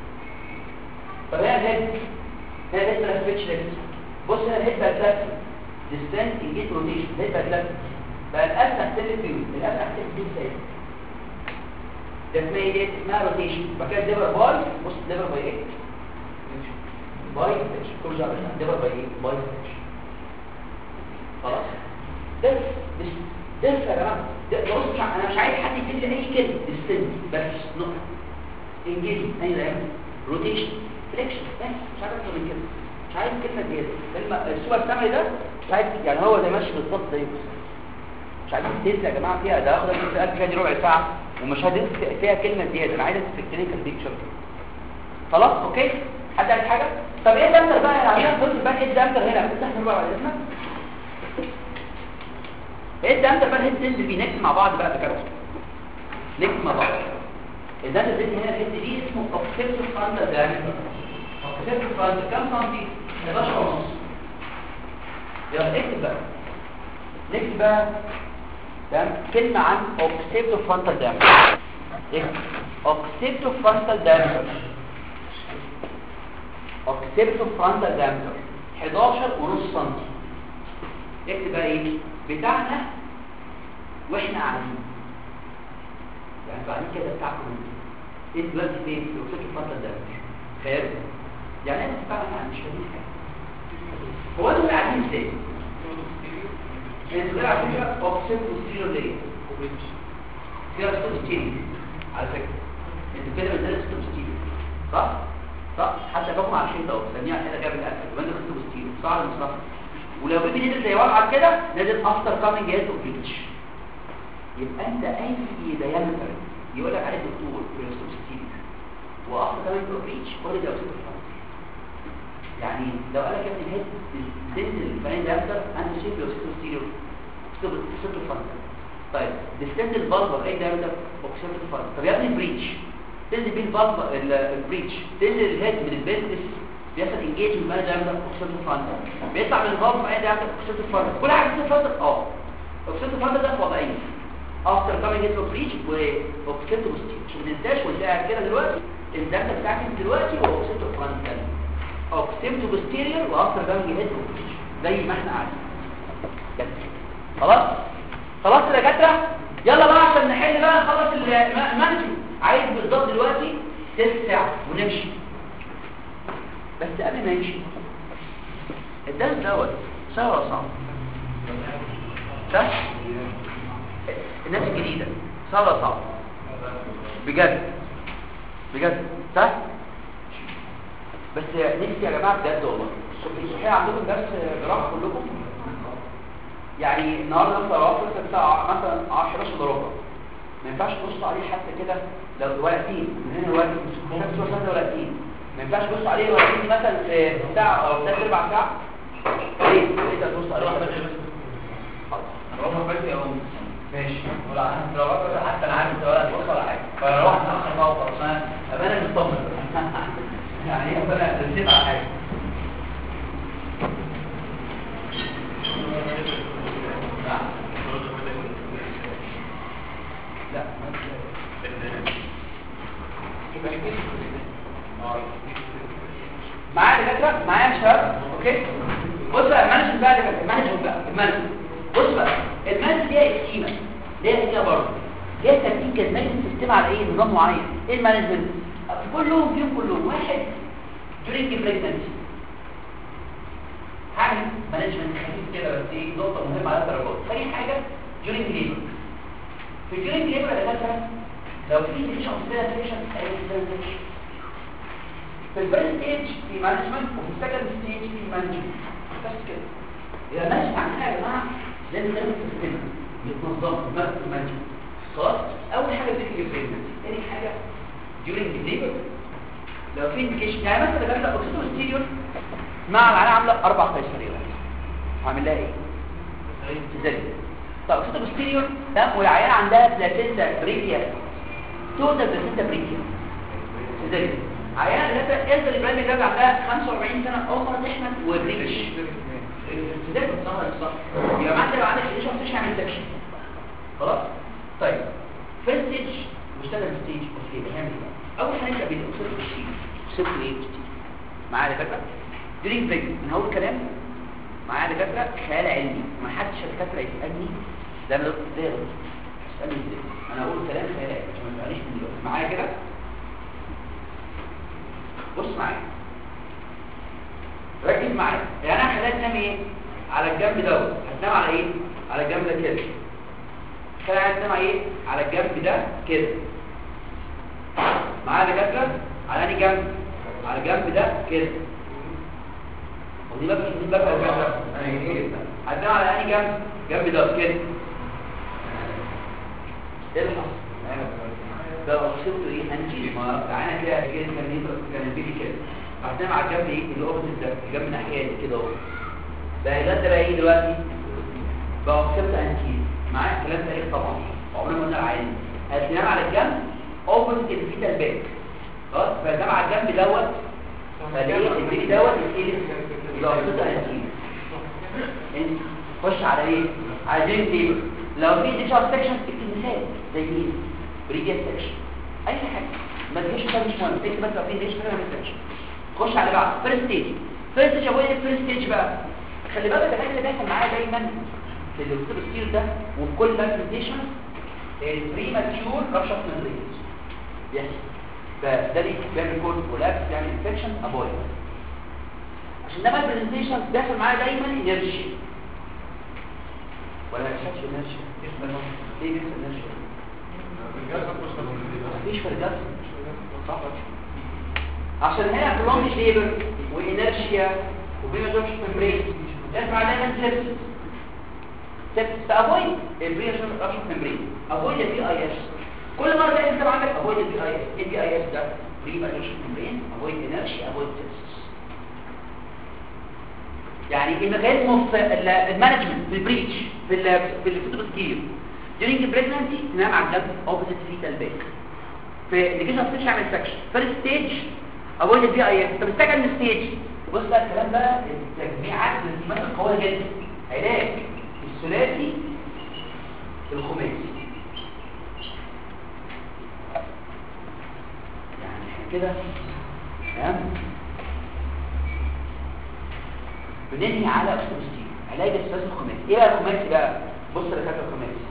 طب هنا الهيد هنا الهيد بقى سويتش ليفت بص هنا الهيد بقى كلاسيك ديستنس انجيج روتيشن الهيد بقى كلاسيك بقى الاسنح تلت فيو الاسنح تلت فيو سايد ده اسمها ايه دي اسمها روتيشن بعد كده الليفر باي بص الليفر باي ايه باي فليكشن كل شهر الليفر باي ايه باي فليكشن خلاص ده مش ده يا جماعه ده بص مش ع- انا مش عايز حد يكتب لي اي كلمه ديستنس بس نقطه انجيج اي ده روتيشن فليكشن بس مش عايز اكتر من كده مش عايز كلمه زياده كلمه السوبر السمري ده مش عايز يعني هو زي ماشي بالظبط زي مش عايزين تنسى يا جماعه فيها ده اخد السؤال فيها دي ربع ساعه ومش هدرس فيها كلمه زياده انا عايز في الكلينيكال بيكتشر خلاص اوكي حد عايز حاجه طب ايه الدمتر بقى يعني عشان تبص بقى ايه الدمتر هنا تحت بقى بعد اذنك ايه الدمتر بقى الهيد تنزل بيه نكت مع بعض بقى فكره نكت مع بعض الدمتر اللي هنا الهيد دي اسمه اوكسيبتو فرانتا دايمتر اوكسيبتو فرانتا كام سنتي 11 ونص يلا اكتب بقى نكتب بقى تمام كلمه عن اوكسيبتو فرانتا دايمتر اكتب اوكسيبتو فرانتا دايمتر اوكسيبتو فرونتال دايمتر 11 ونص سم اكتب بقى ايه بتاعنا واحنا قاعدين يعني قاعدين كده بتاعكم انتوا انت دلوقتي فين في اوكسيبتو فرونتال دايمتر خير يعني انت بتاعنا احنا مش فاهمين حاجه هو انتوا قاعدين ازاي انتوا على فكره اوكسيبتو ستيرو ليه فيها ستيرو ستيرو على فكره انتوا كده بتدرس ستيرو ستيرو صح صح حتى باكم عارفين ده بنسميها كده جاب الاكل وبنزل خط بوستيرو صح ولا مش صح ولو بيبي نزل زي وضعك كده نزل افتر كامينج هيد اوف ريتش يبقى انت اي دايمتر يقول لك عليه الدكتور بيرستوستيك وافتر كامينج اوف ريتش كل ده اوسيتو يعني لو قال لك يا ابني الهيد تنزل الفرين دايمتر انت شايف الاوسيتوستيريو اوسيتو فرونتال طيب ديستند الفالفا باي دايمتر اوكسيتو فرونتال طب يا ابني بريتش تنزل بيه الفالفا البريتش تنزل الهيد من البيزنس بيحصل انجيجمنت باي دايمتر اوكسيتو فرونتال بيطلع من الفالفا باي دايمتر اوكسيتو فرونتال كل حاجه اوكسيتو فرونتال اه اوكسيتو فرونتال ده وضعيه افتر كامينج انتو بريتش واوكسيتو بوستيريو عشان ما تنساش وانت قاعد كده دلوقتي الداتا بتاعك دلوقتي هو اوكسيتو فرونتال اوكسيتو بوستيريور وافتر كامينج هيد زي ما احنا عارفين بس خلاص خلاص يا دكاتره يلا بقى عشان نحل بقى نخلص المانجمنت عايز بالظبط دلوقتي تسع ونمشي بس قبل ما نمشي الدرس دوت سهل ولا صعب سهل الناس الجديده سهل ولا صعب بجد بجد سهل بس نفسي يا جماعه بجد والله صحيح عندكم درس جراحه كلكم يعني النهارده مثلا روح لسه الساعه مثلا 10 11 الا ربع ما ينفعش تبص عليه حتى كده لو ورقتين من هنا ورقتين نفس الوقت ورقتين ما ينفعش تبص عليه ورقتين مثلا في ساعه او ثلاث ارباع ساعه ليه؟ ليه تبص عليه روح بس يا ام ماشي ولا لو رحت حتى انا عارف ولا تبص ولا حاجه فلو رحت اخر بقى وخلاص انا ابقى انا مطمن يعني ايه ابقى انا رسيت على حاجه لا معايا دكاتره معايا يا شباب اوكي بص بقى المانجمنت بقى دكاتره المانجمنت بقى المانجمنت بص بقى المانجمنت ليها اسكيما ليها اسكيما برضه ليها ترتيب المانجمنت سيستم على ايه نظام معين ايه المانجمنت كلهم فيهم كلهم واحد during pregnancy هعمل مانجمنت خفيف كده بس ايه نقطه مهمه على الدرجات ثاني حاجه during labor في during labor يا دكاتره لو في ديفيشن اوف سيرفيشن في الفيرست ستيج في مانجمنت وفي السكند ستيج في مانجمنت بس كده يبقى ماشي عندنا يا جماعه زي نظام السيستم متنظم في المانجمنت خلاص اول حاجه بتيجي البريجنسي ثاني حاجه during labor لو في انديكيشن يعني مثلا جاب لك اوكسيتو ستيريو مع العيال عامله اربع قيصريات هعمل لها ايه سيزاريان طب اوكسيتو ستيريو ده والعيال عندها بلاتينتا بريكيا توتال بلاتينتا بريكيا سيزاريان عيال ثلاثه انت البرايمري ده عندها 45 سنه اول مره تحمل وبريكش سيزاريان صح ولا صح يبقى معنى لو عندك ايش مش هعمل سكشن خلاص طيب فيرست ستيج واشتغل ستيج اوكي هنعمل ايه اول حاجه نبدا بالاوكسيتو ستيريو اوكسيتو ايه معايا يا دكاتره دريم بريك من اول كلام معايا دكاتره خيال علمي ما حدش دكاتره يسالني ده انا قلت ازاي غلط اسالني ازاي انا اقول كلام خيال علمي عشان ما تسالنيش من دلوقتي معايا كده بص معايا ركز معايا يعني انا خليها تنام ايه على الجنب دوت هتنام على ايه على الجنب ده كده خليها تنام على ايه على الجنب ده كده معايا دكاتره على انهي جنب على الجنب ده كده ودي بقى دي بقى دكاتره هتنام على انهي جنب جنب ده كده ايه اللي حصل ده وصلت ايه هنجي ما تعالى كده كده كان يضرب كان البيبي كده هتنام على الجنب ايه اللي اوبوزيت ده الجنب ناحيه كده اهو بقى ده ده بقى ايه دلوقتي بقى وصلت هنجي معايا الكلام ده ايه طبعا عمرنا ما قلنا عادي هتنام على الجنب اوبوزيت الفيتال باك خلاص فده على الجنب دوت فليه البيبي دوت يتقلب يبقى وصلت هنجي انت خش على ايه على جيم تيبل لو في ديشار سكشن اكتب مثال زي مين بريجيت سكشن اي حاجه ما تجيش ده مش مهم اكتب بس لو في ديش كده سكشن خش على بعض فيرست ستيج فيرست ستيج هو ايه فيرست ستيج بقى خلي بالك الحاجه اللي بيحصل معايا دايما في الدكتور ستيل ده وفي كل برزنتيشن البريماتيور رابشر ميمبرينز بيحصل فده ليه بيعمل كود كولابس بيعمل انفكشن ابويد عشان ده بقى البرزنتيشن بيحصل معايا دايما انرجي ولا ما يحصلش انرجي ليه بيحصل انرجي مفيش فرجات صح عشان هنا برولونج ليبر وانرشيا وبيمجرش ممبرين يرفع دايما سيبسس سيبسس فافويد البريشن رابشن ممبرين افويد البي اي اس كل مره تلاقي انت عندك افويد البي اي اس البي اي اس ده بري ماجرش ممبرين افويد انرشيا افويد سيبسس يعني الميكانيزم في المانجمنت في البريتش في ال في الفيتوبسكير during pregnancy تنام على الجنب opposite fetal back في indication of sexual infection first stage avoid البي اي اس طب السكند ستيج بص بقى الكلام بقى التجميعات الانزيمات القويه جدا علاج الثلاثي الخماسي يعني احنا كده تمام بننهي على اكسوستين علاج الثلاثي الخماسي ايه بقى الخماسي بقى بص يا كابتن الخماسي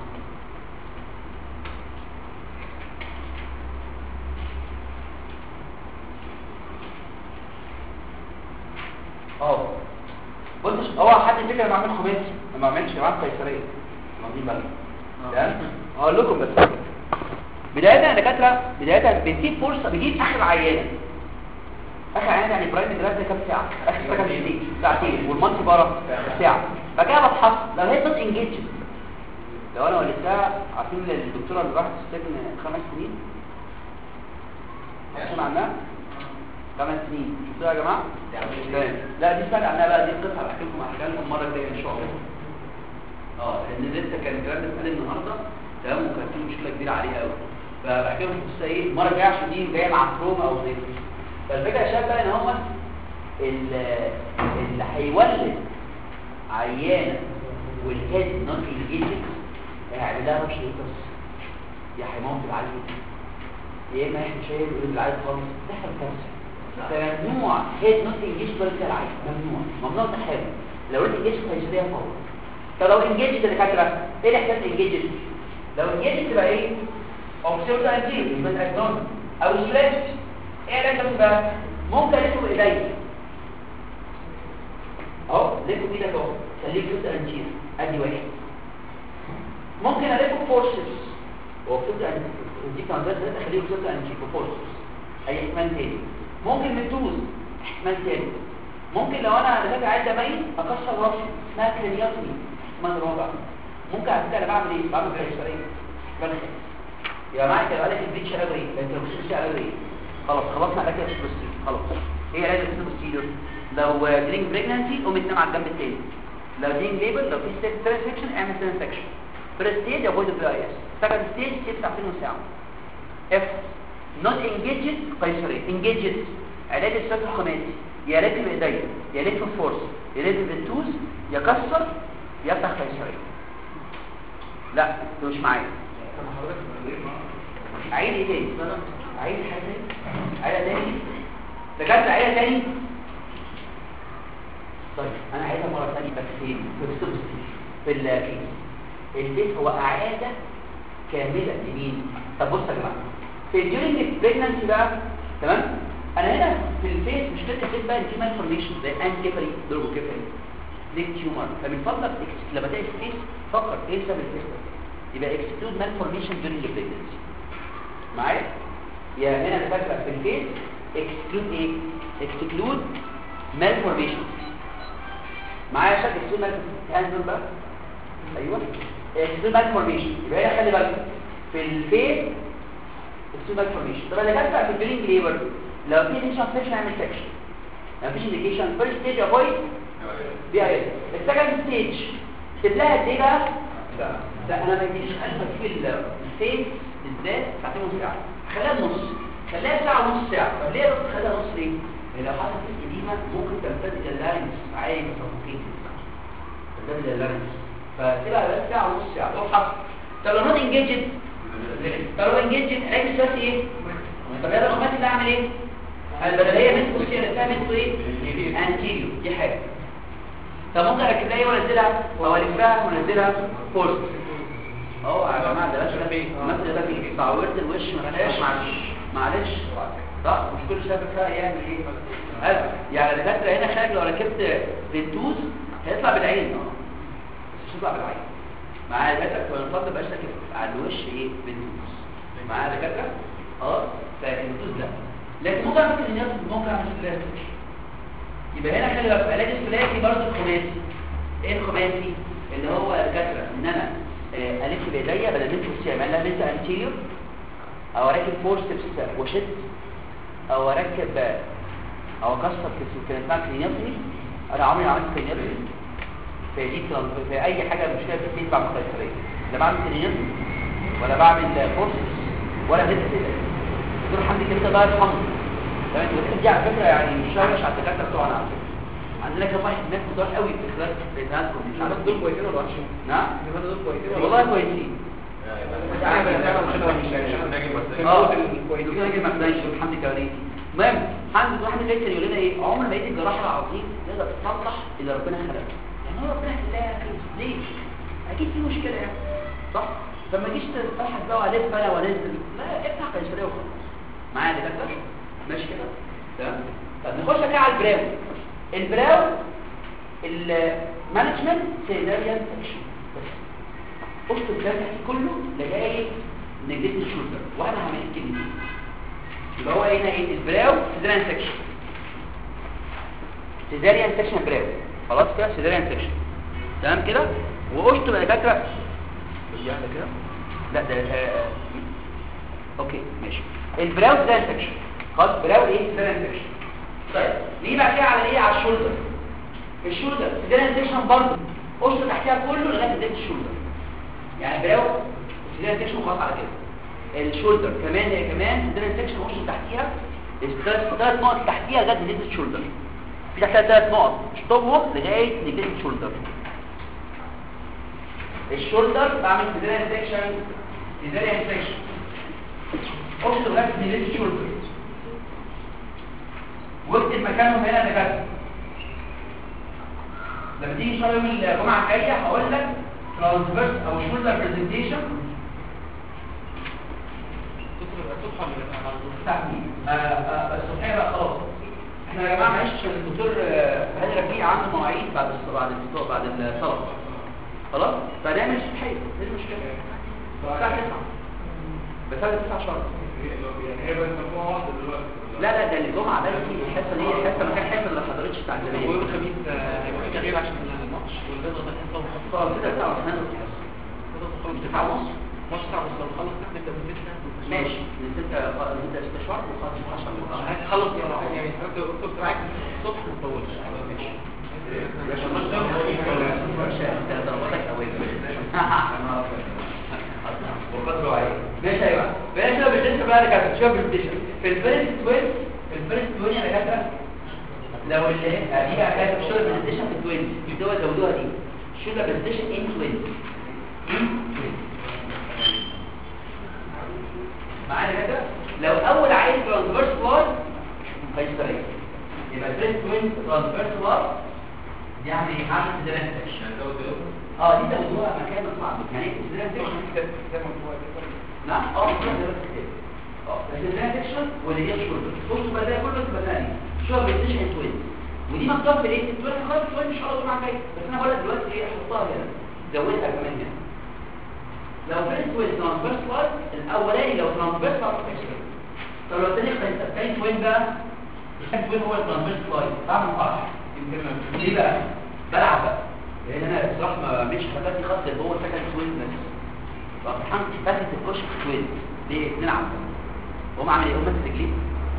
اه بص هو حد فكره لما اعمل خماسي ما اعملش جماعه قيصريه واخدين بالك تمام هقول لكم بس بدايه يا دكاتره بدايه بنسيب فرصه بجيب اخر عيانه اخر عيانه يعني برايم جراف كام ساعه اخر ساعه كام ساعتين ساعتين والمالتي بره ساعه فكده بتحط لو هي نوت انجيج لو انا ولدتها عارفين الدكتوره اللي راحت السجن خمس سنين عشان عنها خمس سنين شفتوها يا جماعه تمام لا دي سمعت عنها بقى دي قصه هحكي لكم احكي لكم المره الجايه ان شاء الله اه لان لسه كان الكلام ده اتقال النهارده تمام وكان في مشكله كبيره عليها قوي فبحكي لكم قصه ايه المره الجايه عشان دي جايه مع تروما او زي كده فالفكره يا شباب بقى ان هم اللي هيولد عيانه والهيد نوت انجيجد هيعمل لها مش بس يا هيموت العيل يا اما احنا شايف يقول العيل خالص تحصل كارثه فممنوع هيد نوت انجيج بس العين ممنوع ممنوع تحاول لو انت انجيج هيشتريها فور طب لو انجيج الدكاتره ايه اللي احتاج انجيج لو انجيج تبقى ايه اوبسيرت انجيج يبقى اجنون او سلاش ايه علاج بقى ممكن الفه بايديا اهو لفه بايدك اهو خليه كده انجيج ادي واحد ممكن الفه فورسز هو كده دي كان ده خليه كده انجيج فورسز اي احتمال تاني ممكن متوز احتمال تاني ممكن لو انا دلوقتي عايز اميز اكسر راسي اسمها كرينياتومي احتمال رابع ممكن على فكره انا بعمل ايه بعمل كريسريه بنخ يا جماعه كده بالك البيتش قال ايه انت بتخش على ايه خلاص خلصنا علاج البروستيت خلاص ايه علاج البروستيت لو درينج بريجنانسي قوم تنام على الجنب التاني لو درينج ليبر لو في ستيج ترانسكشن اعمل ترانسكشن فيرست ستيج افويد البي اي اس سكند ستيج سيب ساعتين وساعه اف not engaged قيصرية engaged علاج السد الخماسي يا لف بايديا يا لف فورس يا لف بالتوز يكسر يفتح قيصرية لا انت مش معايا عيد ايه تاني عيد حاجه تاني عيد تاني دكاتره عيد تاني طيب انا عايزها مره ثانيه بس فين في السبس في الكيس البيت هو اعاده كامله لمين طب بصوا يا جماعه في during pregnancy بقى تمام انا هنا في الفيس مش كده الفيس بقى في مالفورميشن زي انكيفري دوربوكيفري ليك تيومر فمن فضلك لما تلاقي الفيس فكر ايه سبب الفيس ده يبقى اكسكلود مالفورميشن during the pregnancy معايا يا هنا فاكره في الفيس اكسكلود ايه اكسكلود مالفورميشن معايا شكل اكسكلود مالفورميشن بقى ايوه اكسكلود مالفورميشن يبقى هنا خلي بالك في الفيس السوبر فورميشن طب اللي جت في البرينج ليبر لو في انديكيشن سيكشن اعمل سيكشن لو فيش انديكيشن فيرست ستيج افويد بي اي السكند ستيج تبلاها قد ايه بقى لا انا ما يجيش ادخل في الفيس بالذات ساعتين ونص ساعه خليها نص خليها ساعه ونص ساعه طب ليه بس خليها نص ليه لو حصل في قديمه ممكن تمتد الى اللارنكس عادي تصفيق تمتد الى اللارنكس فتبقى بس ساعه ونص ساعه لو حصل طب لو نوت انجيجد طب لو انجيجد علاج الثلاثي ايه طب يلا الخماسي ده اعمل ايه البدليه من بصي انا فاهم انتوا ايه انتيريو دي حاجه طب ممكن اركب لها ايه وانزلها او الفها وانزلها فورس اهو يا جماعه ده لازم مثلا ده في تعويرة الوش معلش معلش معلش لا مش كل شاب فيها يعمل ايه قال يعني الدكاتره هنا خارج لو ركبت فنتوز هيطلع بالعين اه بس مش هيطلع بالعين معايا دكاتره فالنفضل بقاش راكب على الوش ايه فنتوز معايا دكاتره اه فالفنتوز لا لكن ممكن اعمل كلينيات ممكن اعمل ثلاثي يبقى هنا خلي بالك علاج الثلاثي برضه الخماسي ايه الخماسي اللي هو الكسره ان انا آه، الف بايديا بدل من فوسي اعمل لها منت انتيريور او اركب فورسبس وشد او اركب آه، او اكسر كس- كان اسمها كلينيوتومي انا عمري ما عملت كلينيوتومي في دي تران- في اي حاجه مشكله في البيت بعمل قيصريه لا بعمل كلينيوتومي ولا بعمل فورسبس ولا بنت كده دكتور حمدي كده الله يرحمه تمام الدكتور دي على فكره يعني مش وحش على الدكاتره بتوعنا على فكره عندنا كم واحد هناك كتار قوي في خلال بيتهاتكم مش عارف دول كويسين ولا وحشين؟ نعم دول كويسين والله كويسين اه الدكتور راجل ما كانش الحمد لله المهم حمد واحد جاي كان يقول لنا ايه عمر ما لقيت الجراح العظيم يقدر تصلح اللي ربنا خلقه يعني هو ربنا خلقها كده ليه اكيد في مشكله يعني صح فما تجيش تضحك بقى والف انا وانزل لا افتح قيصريه وخلاص معايا يا دكتور ماشي كده تمام طب نخش كده على البراو البراو المانجمنت سيناريال سكشن بس قلت الداتا كله لغايه نجدت الشولدر وانا هعمل الكلمتين يبقى هو هنا ايه البراو سيزاريان سكشن سيزاريان سكشن براو خلاص كده سيزاريان سكشن تمام كده وقشطه بقى دكاتره يعني كده لا ده آه، آه، اوكي ماشي البراو سيزاريان سكشن خلاص براو ايه سيزاريان سكشن طيب ليه بقى كده على ايه على الشولدر الشولدر سيزاريان سكشن برضه قشطه تحتها كله لغايه بدايه الشولدر يعني براو سيزاريان سكشن خلاص على كده الشولدر كمان هي كمان سيزاريان سكشن قشطه تحتيها الثلاث ثلاث نقط تحتيها لغايه بدايه الشولدر في تحتها ثلاث نقط اشطبهم لغايه نجيب الشولدر الشولدر بعمل سيزاريان سكشن سيزاريان سكشن قشطه لغايه نجيب الشولدر واكتب مكانهم هنا دكاتره لما تيجي ان شاء الله يوم الجمعه الجايه هقول لك ترانسفيرس او شولدر برزنتيشن الصبحيه بقى خلاص احنا يا جماعه معلش عشان الدكتور آه، هاني رفيق عنده مواعيد بعد الص- بعد الفطار بعد الصلاه خلاص فنعمل الصبحيه ايه المشكله الساعه 9 بس هذا 9 شهر يعني هي بس مجموعة واحدة دلوقتي لا لا ده الجمعه بس دي الحصه دي الحصه ما كان حصه اللي حضرتش بتاع زمان ويوم الخميس هيبقى في تغيير عشان الماتش والبيضة ده الحصة وخلاص خلاص كده 9 ونص الحصه خلاص 9 ونص ماتش ساعة بس لو خلص نبدأ من ستة ماشي من 6 نبدا 6 شهر وخلاص 10 هتخلص يعني انت كنت معاك الصبح ما تطولش ماشي ضربتك قوي ماشي ايوه بلاش لو بالنسبه بقى لكده شوف البرزنتيشن في الفيرست توين في الفيرست توين يا دكاتره لو اللي دي بقى كانت شو البرزنتيشن في التوين دول زودوها دي شو البرزنتيشن ان توين ان توين معايا كده لو اول عايز ترانسفيرس بار قيصريه يبقى الفيرست توين ترانسفيرس بار يعني عامل زمان اه دي زودوها مكان صعب يعني زمان سيكشن نعم اه مش كده بس كده اه بس زمان سيكشن واللي هي الشولدر بصوا بقى ده كله تبقى ثاني شولدر بريزنتيشن توين ودي مكتوبه في الايه التوين خلاص التوين ان شاء الله مع جاي بس انا بقول لك دلوقتي ايه احطها هنا زودها كمان هنا لو كانت توين ترانسفيرس لاين الاولاني لو ترانسفيرس لاين طب لو الثاني الثاني توين بقى الثاني توين هو الترانسفيرس لاين بعمل فرح ليه بقى بلعب بقى لان انا الصراحه ما بعملش حاجات خط اللي هو سكن توين بس فامتحنت فاتت الكوش في توين ليه نلعب وهم عامل ايه هم رجليه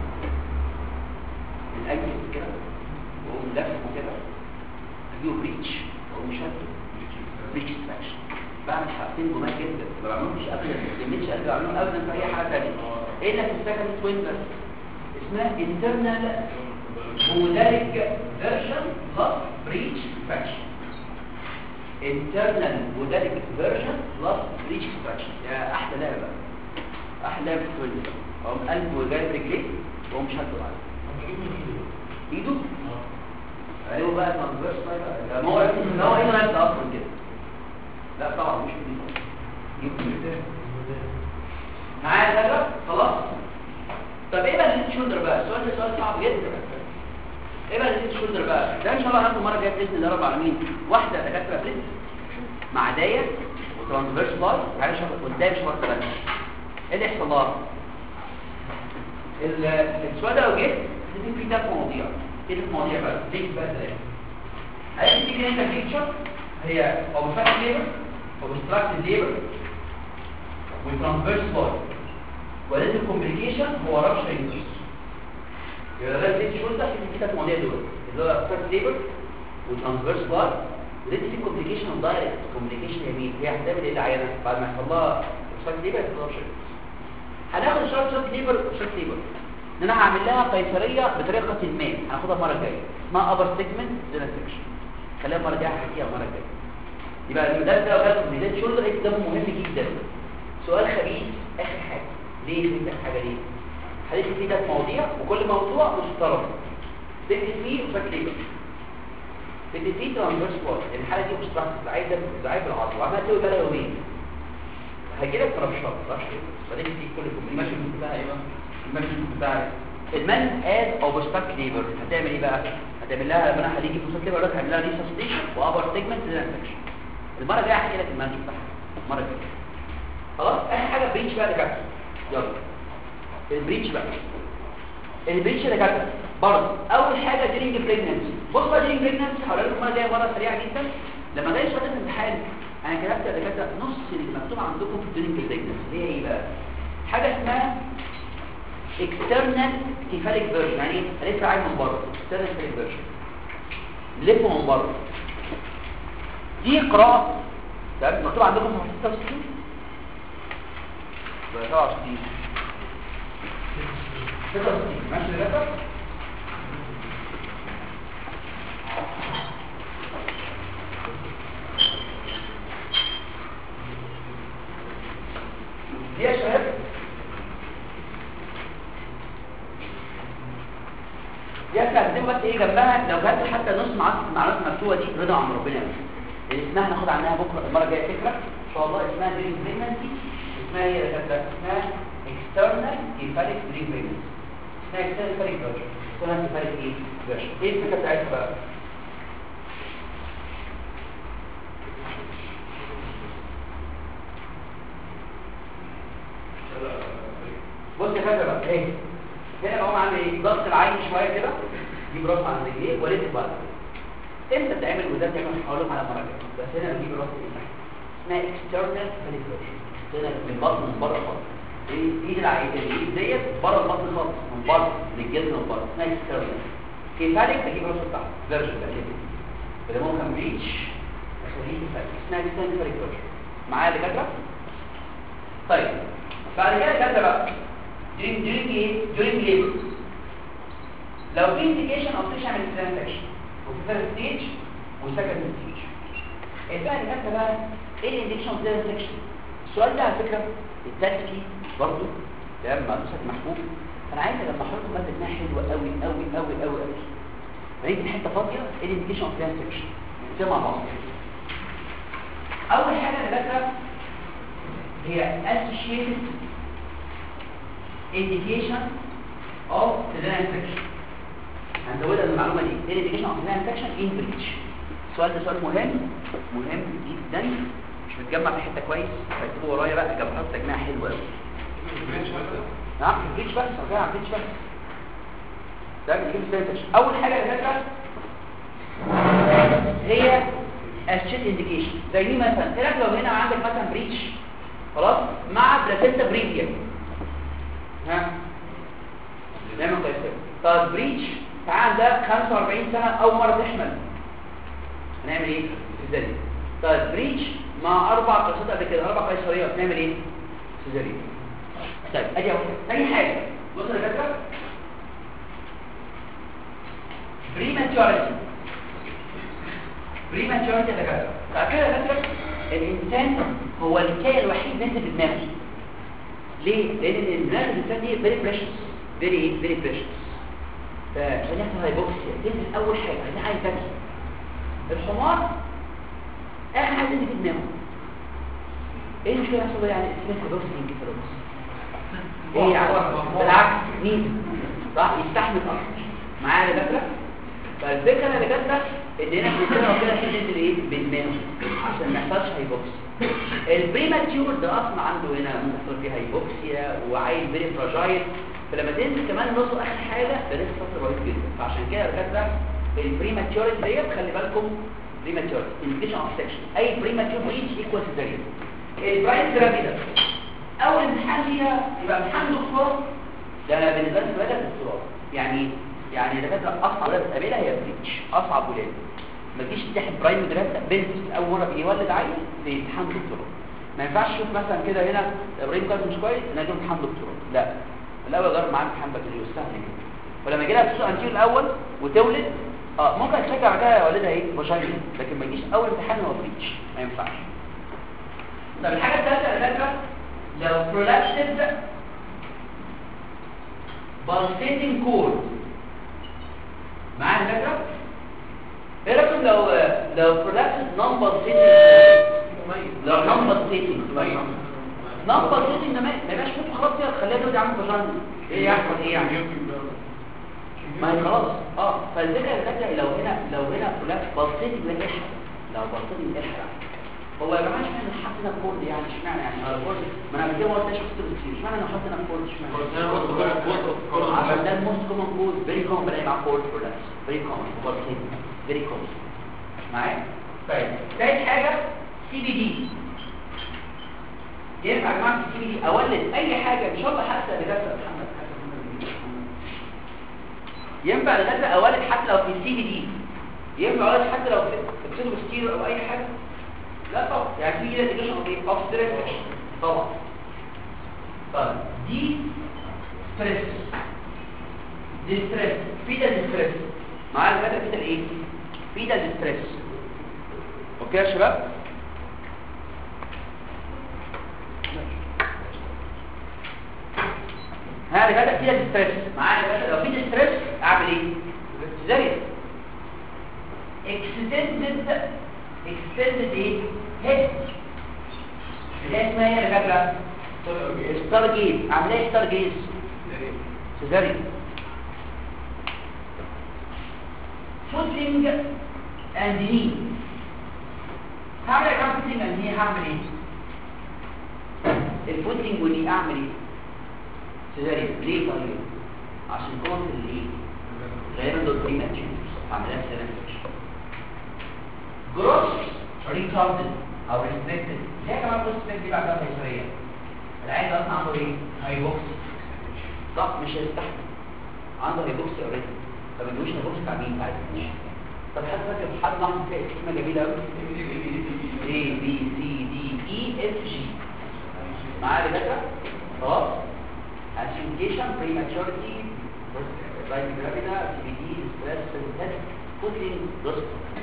الاجل كده وهم لفه كده اجيبه بريتش وهم شده بريتش سباش بعمل حاجتين جمال جدا ما بعملهمش ابدا ما بعملش ابدا بعملهم ابدا في اي حاجه ثانيه ايه اللي في السكن توين بس اسمها internal مودالج فيرجن بلس بريتش فراكشن internal مودالج فيرجن بلس بريتش فراكشن يا احلى لعبه احلى لعبه في الويندوز هم قلب وجايب رجليه وهو مش هتدور عليه ايده ايوه بقى ترانسفيرس بقى ما هو ما هو ايه نفسه اصلا كده لا طبعا مش كده معايا كده خلاص طب ايه بقى الليد شولدر بقى السؤال ده سؤال صعب جدا ايه بقى الليد شولدر بقى ده ان شاء الله هناخده المره الجايه باذن الله رب العالمين واحده دكاتره بريد مع دايه وترانسفيرس بار تعالى شوف قدام شويه ثلاثه ايه اللي يحصل لها ال- السؤال ده لو جه هتدي فيه ده مواضيع كده مواضيع بقى ليه بقى ده عايز تيجي انت بيكتشر هي اوبستراكت ليبر اوبستراكت ليبر وترانسفيرس بار ولازم الكومبليكيشن هو رابشر انجلس يبقى ده ليه شو ده في كده مواضيع دول اللي هو اوبستراكت ليبر وترانسفيرس بار ولازم في كومبليكيشن دايركت كومبليكيشن يمين هي هتعمل ايه العينه بعد ما يحصل لها اوبستراكت ليبر يحصل لها رابشر هناخد شورت شورت ليبر وشورت ليبر ان انا هعمل لها قيصريه بطريقه ما هناخدها المره الجايه اسمها ابر سيجمنت دينسكشن خليها المره الجايه هحكيها المره الجايه يبقى ده ده جاب ميزان شولدر ده مهم جدا سؤال خبيث اخر حاجه ليه في حاجه ليه هديك فيه ده مواضيع وكل موضوع مشترك تدي فيه وشكل ليبر تدي فيه ترانسفيرس بار الحاله دي مشتركه عايزه زعيف العضله وعملها تقول بقى يومين هيجي لك رشاط رشاط بعدين دي كل المشي بتاعها ايه بقى المشي بتاعها المان اد او بستاك ليبر هتعمل ايه بقى هتعمل لها لما انا هيجي بستاك ليبر هتعمل لها ريسستيشن وابر سيجمنت ريسكشن المره الجايه هحكي لك المانج بتاعها المره الجايه خلاص اخر حاجه بريتش بقى دكاتره يلا البريتش بقى البريتش يا دكاتره برضه اول حاجه ديرنج بريجننسي بص بقى ديرنج بريجننسي هقول لكم المره الجايه مره سريعه جدا لما جاي سؤال الامتحان انا كتبت يا دكاتره نص اللي مكتوب عندكم في الديرنج بريجننسي اللي هي ايه بقى حاجه اسمها external cephalic version يعني لسه عايز من بره external cephalic version لف من بره دي قراءة تمام مكتوب عندكم في 66 ولا 67 66 ماشي للاسف دي يا شباب دي هتقدم بس ايه جنبها لو كانت حتى نص مع- معلومات مكتوبه دي رضا عن ربنا اللي اسمها هناخد عنها بكره المره الجايه فكره ان شاء الله اسمها دريم بريجنسي اسمها ايه يا دكاتره اسمها اكسترنال كيفاليك دريم بريجنسي اسمها اكسترنال كيفاليك فيرجن اكسترنال كيفاليك ايه فيرجن ايه الفكره بتاعتها بقى بص يا فندم بقى ايه هنا بقوم عامل ايه ضغط العين شويه كده دي براس على رجليه ولف بقى امتى تعمل وده تعمل هقول لكم على مره جايه بس هنا بجيب راس ايه اسمها اكسترنال فاليبريشن هنا من بطن من بره خالص ايه ايد العين الايد ديت بره البطن خالص من بره من الجلد من بره اسمها اكسترنال كيفاليك بجيب راسه تحت فيرجن ده كده اللي ممكن بريتش اخليه كيفاليك اسمها اكسترنال فاليبريشن معايا يا دكاتره طيب بعد كده كده بقى during during ايه during labor لو في indication of tissue and infection وفي first stage وسكند stage البقى اللي كده بقى ايه الانديكيشن اوف infection السؤال ده على فكره التالت فيه برضه تمام مع نسخه محبوب انا عايز لما احط ماده انها حلوه قوي قوي قوي قوي قوي هنيجي حته فاضيه ايه الانديكيشن اوف infection نكتبها مع بعض اول حاجه اللي فاكره هي associated indication of the infection هنزودها المعلومه دي ايه indication of the infection in breach السؤال ده سؤال مهم مهم جدا مش متجمع في حته كويس اكتبه ورايا بقى جمعات تجميع حلو قوي نعم في بريتش بس رجع على بريتش بس ده بيجيب infection اول حاجه يا فكره هي الشيت انديكيشن زي مين مثلا ايه رايك لو هنا عندك مثلا بريتش خلاص مع بلاسينتا بريفيا ها نعمل قياسات طب بريتش تعال ده 45 سنة أول مرة تحمل هنعمل ايه؟ سيزاريان طيب بريتش مع أربع قياسات قبل كده أربع قيصريات نعمل ايه؟ سيزاريان طيب أدي أول حاجة تاني حاجة بص يا دكاترة بريماتيوريتي بريماتيوريتي يا دكاترة طيب كده يا دكاترة الإنسان هو الكائن الوحيد نزل بدماغه ليه؟ لأن الدماغ الإنسان دي very precious very very precious فعشان يحصل هايبوكسيا تنزل أول حاجة عايزين حاجة تانية الحمار آخر حاجة تنزل في دماغه إيه المشكلة يحصل له يعني اسمها هايبوكسيا انكفالوبس إيه يعني بالعكس مين؟ صح يستحمل أكتر معايا يا دكاترة؟ فالفكرة اللي جت ده ان هنا بنتكلم كده تنزل ايه بدماغه عشان ما يحصلش هايبوكسيا البريماتيور ده اصلا عنده هنا ممكن يحصل فيه هايبوكسيا وعيل فيري فراجايل فلما تنزل كمان نص اخر حاجه ده لسه فتره رهيب جدا فعشان كده الدكاتره البريماتيوريتي ديت خلي بالكم بريماتيوريتي انديكيشن اوف سكشن اي بريماتيور بريتش ايكوال سيزاريان البراين بيراميدال اول امتحان فيها يبقى امتحان دكتوراه ده انا بالنسبه لي سؤال دكتوراه يعني يعني دكاتره اصعب ولاد تقابلها هي بريتش اصعب ولاد ما تجيش تمتحن برايم مدرسه بنت اول مره بيولد عيل في امتحان دكتوراه ما ينفعش اشوف مثلا كده هنا ابراهيم كان مش كويس انا اجيب امتحان دكتوراه لا الاول اجرب معاه امتحان بكالوريوس سهل جدا فلما يجي لها تسوق انتير الاول وتولد اه ممكن تشجع بعدها والدها ايه فاجينا لكن ما يجيش اول امتحان هو بريتش ما ينفعش طب الحاجه الثالثه يا دكاتره لو prolapsed pulsating cord معايا يا دكاتره ايه رايكم لو لو prolapsed non pulsating لو non pulsating non pulsating ده ما ما يبقاش ممكن خلاص كده خليها تودي عامل فاجينا ايه يحصل ايه يعني ما هي خلاص اه فالفكره يا دكاتره لو هنا لو هنا prolapsed pulsating ده يحرق لو pulsating يحرق هو يا جماعه اشمعنى حط هنا كورد يعني اشمعنى يعني اه كورد ما انا قبل كده ما قلتش في كتير اشمعنى انا حاطط هنا كورد اشمعنى عشان ده الموست كومن كود فيري كومن بلاقي مع كورد برولابس فيري كومن فيري كومن معايا طيب ثالث حاجه سي بي دي ينفع يا جماعه السي بي دي اولد اي حاجه ان شاء الله حتى لدرجه محمد ينفع لدرجه اولد حتى لو في السي بي دي ينفع اولد حتى لو في بسيطه او اي حاجه لا طبعا يعني في كده ديجيشن اوف ايه اوف ستريس طبعا طيب دي ستريس دي ستريس في ده ستريس معايا الفكره في ده ايه في ده ستريس اوكي يا شباب ها الفكره في ده ستريس معايا الفكره لو في ده ستريس اعمل ايه زي اكستندد extended ايه هيد اللي هي اسمها ايه يا فاكره ستار جيز عاملاه ستار جيز سيزاريان فوتنج اند ني هعمل كام فوتنج اند ني هعمل ايه الفوتنج وني اعمل ايه سيزاريان ليه طيب عشان كون الايه غالبا دول بريماتشر عملها سيزاريان جروس ريتاردد او ريستريكتد ليه يا جماعه الجروس دي بعدها قيصريه العين ده اصلا عنده ايه هايبوكسي صح مش هيستحمل عنده هايبوكسي اوريدي طب الوش هايبوكسي بتاع مين بتاع الاتنين طب حد فاكر حد لاحظ كده اسمها جميله قوي A B C D E F G معايا يا دكاتره خلاص acidification prematurity like gravina CBD stress test putting those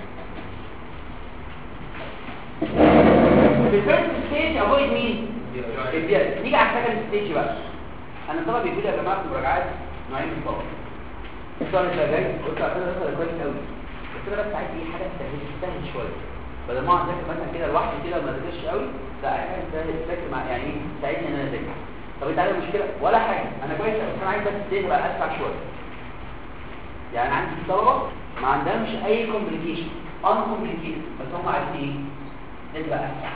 في الفيرست ستيج افويد مين البيئة نيجي على السكند ستيج بقى انا طبعا بيقول لي يا جماعه في المراجعات نوعين من الطاقه السؤال اللي جاي قلت على فكره ده كويس قوي بس انا بس عايز ايه حاجه تسهل تسهل شويه بدل ما اقعد اذاكر مثلا كده لوحدي كده وما اذاكرش قوي لا حاجه تسهل تذاكر مع يعني ايه تساعدني ان انا اذاكر طب انت عارف المشكله ولا حاجه انا كويس بس انا عايز بس الدنيا بقى اسرع شويه يعني عندي طلبه ما عندهمش اي كومبليكيشن ان كومبليكيشن بس هم عايزين ايه نبقى اسرع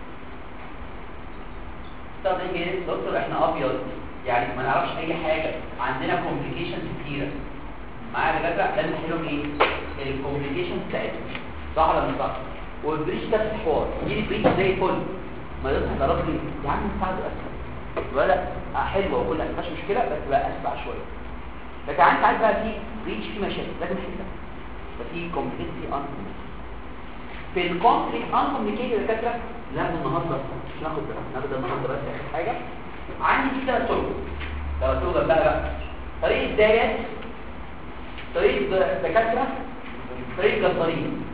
طب ايه دكتور احنا ابيض يعني ما نعرفش اي حاجه عندنا كومبليكيشنز كتيره معايا دكاتره لازم نحلهم ايه الكومبليكيشنز بتاعتهم صح ولا مش صح والبريش ده حوار يجي البريش زي الفل ما يقدرش يضرب لي يا عم نساعده اسهل ولا حلوه وكل ما فيهاش مشكله بس بقى اسرع شويه لكن انت عايز بقى في بريتش في مشاكل لازم نحلها ففي كومبليكيتي ان في الكومبليك ان كومبليكيتي دكاتره ناخد النهارده مش ناخد ناخد النهارده بس اخر حاجه عندي في ثلاث طرق ثلاث طرق بقى بقى طريقه دايت طريقه دكاتره طريقه جزارين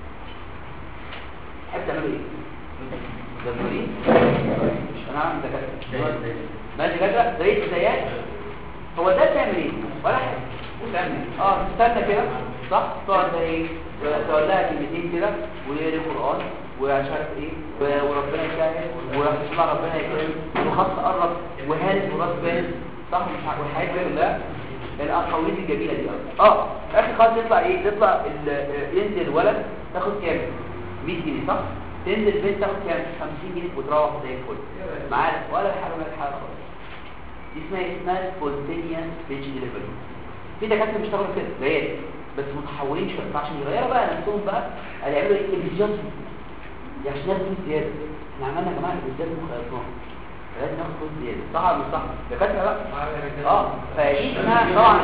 تحب تعملوا ايه جزارين مش انا عامل دكاتره ماشي دكاتره طريقه دايت هو ده تعمل ايه ولا حاجه تعمل اه تستنى كده صح تقعد ايه تقول لها كلمتين كده ويقرا القران ومش عارف ايه وربنا يسهل ويطلع ربنا يكرم وخط قرب وهانس وراس بارز صح مش عارف والحاجات دي كلها الاقاويل الجميله دي اه اخر خالص يطلع ايه تطلع ينزل الولد تاخد كام 100 جنيه صح تنزل البنت تاخد كام 50 جنيه وتروح زي الفل معاك ولا حاجه ولا حاجه خالص دي اسمها إيه؟ اسمها سبونتينيوس سبيتش ديليفري في دكاتره بيشتغلوا كده زيادة بس متحولين شويه فعشان يغيروا بقى نفسهم بقى قال يعملوا ايه ابيزيوتي عشان ناخد فلوس زياده احنا عملنا يا جماعه ابيزيوتي مخيطات لازم ناخد فلوس زياده صح ولا مش صح دكاتره بقى اه فدي اسمها طبعا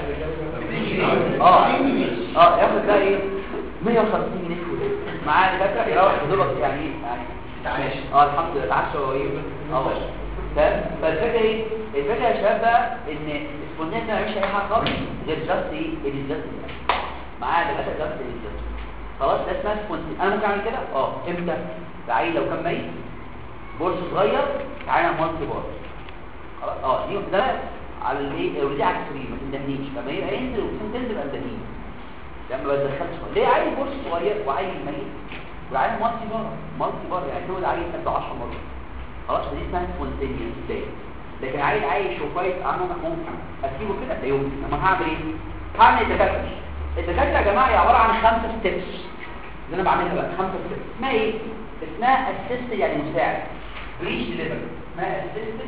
اه اه ياخد بقى ايه 150 جنيه فلوس معاه دكاتره يروح يدوبك يعني ايه يعني اه الحمد لله اتعشى هو ايه اه تمام فالفكره ايه الفكره يا شباب بقى ان السبونتين ما يعملش اي حاجه خالص غير جاست ايه الجاست معاه دكاتره جاست الجاست خلاص ده اسمها سبونتين انا ممكن اعمل كده اه امتى العيل لو كان ميت بورس صغير تعالى مالتي بار خلاص اه دي ده على الايه ودي على السرير ما تندهنيش لما يبقى ينزل وبعدين تنزل اندهني لما ما تدخلش ليه عيل بورس صغير وعيل ميت وعيل مالتي بار مالتي بار يعني هو العيل قد 10 مرات خلاص دي اسمها سبونتينيوس داي لكن عيل عايش وكويس انا ممكن اسيبه كده لا يمكن لما هعمل ايه هعمل الدكاتره الدكاتره يا جماعه هي عباره عن خمسه ستيبس اللي انا بعملها بقى خمسه ستيبس اسمها ايه اسمها اسيست يعني مساعد ريتش ديليفري اسمها اسيست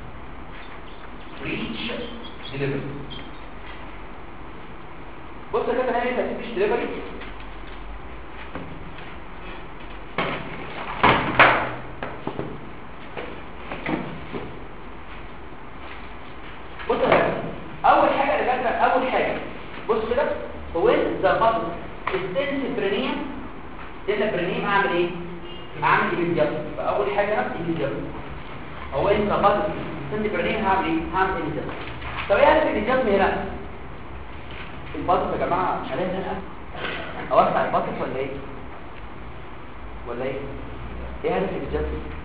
ريتش ديليفري بص يا كده هنا ريتش ديليفري بص يا جماعه اول حاجه اللي جت اول حاجه بص كده هو ذا ماسل السنس برينيا سنس برينيا هعمل ايه هعمل ايميجاز فاول حاجه نفس ايميجاز هو انت ماسل سنس برينيا هعمل ايه هعمل ايميجاز طب ايه هدف الايميجاز هنا الباطن يا جماعه مش عليها هنا اوسع الباطن ولا ايه ولا ايه ايه هدف الايميجاز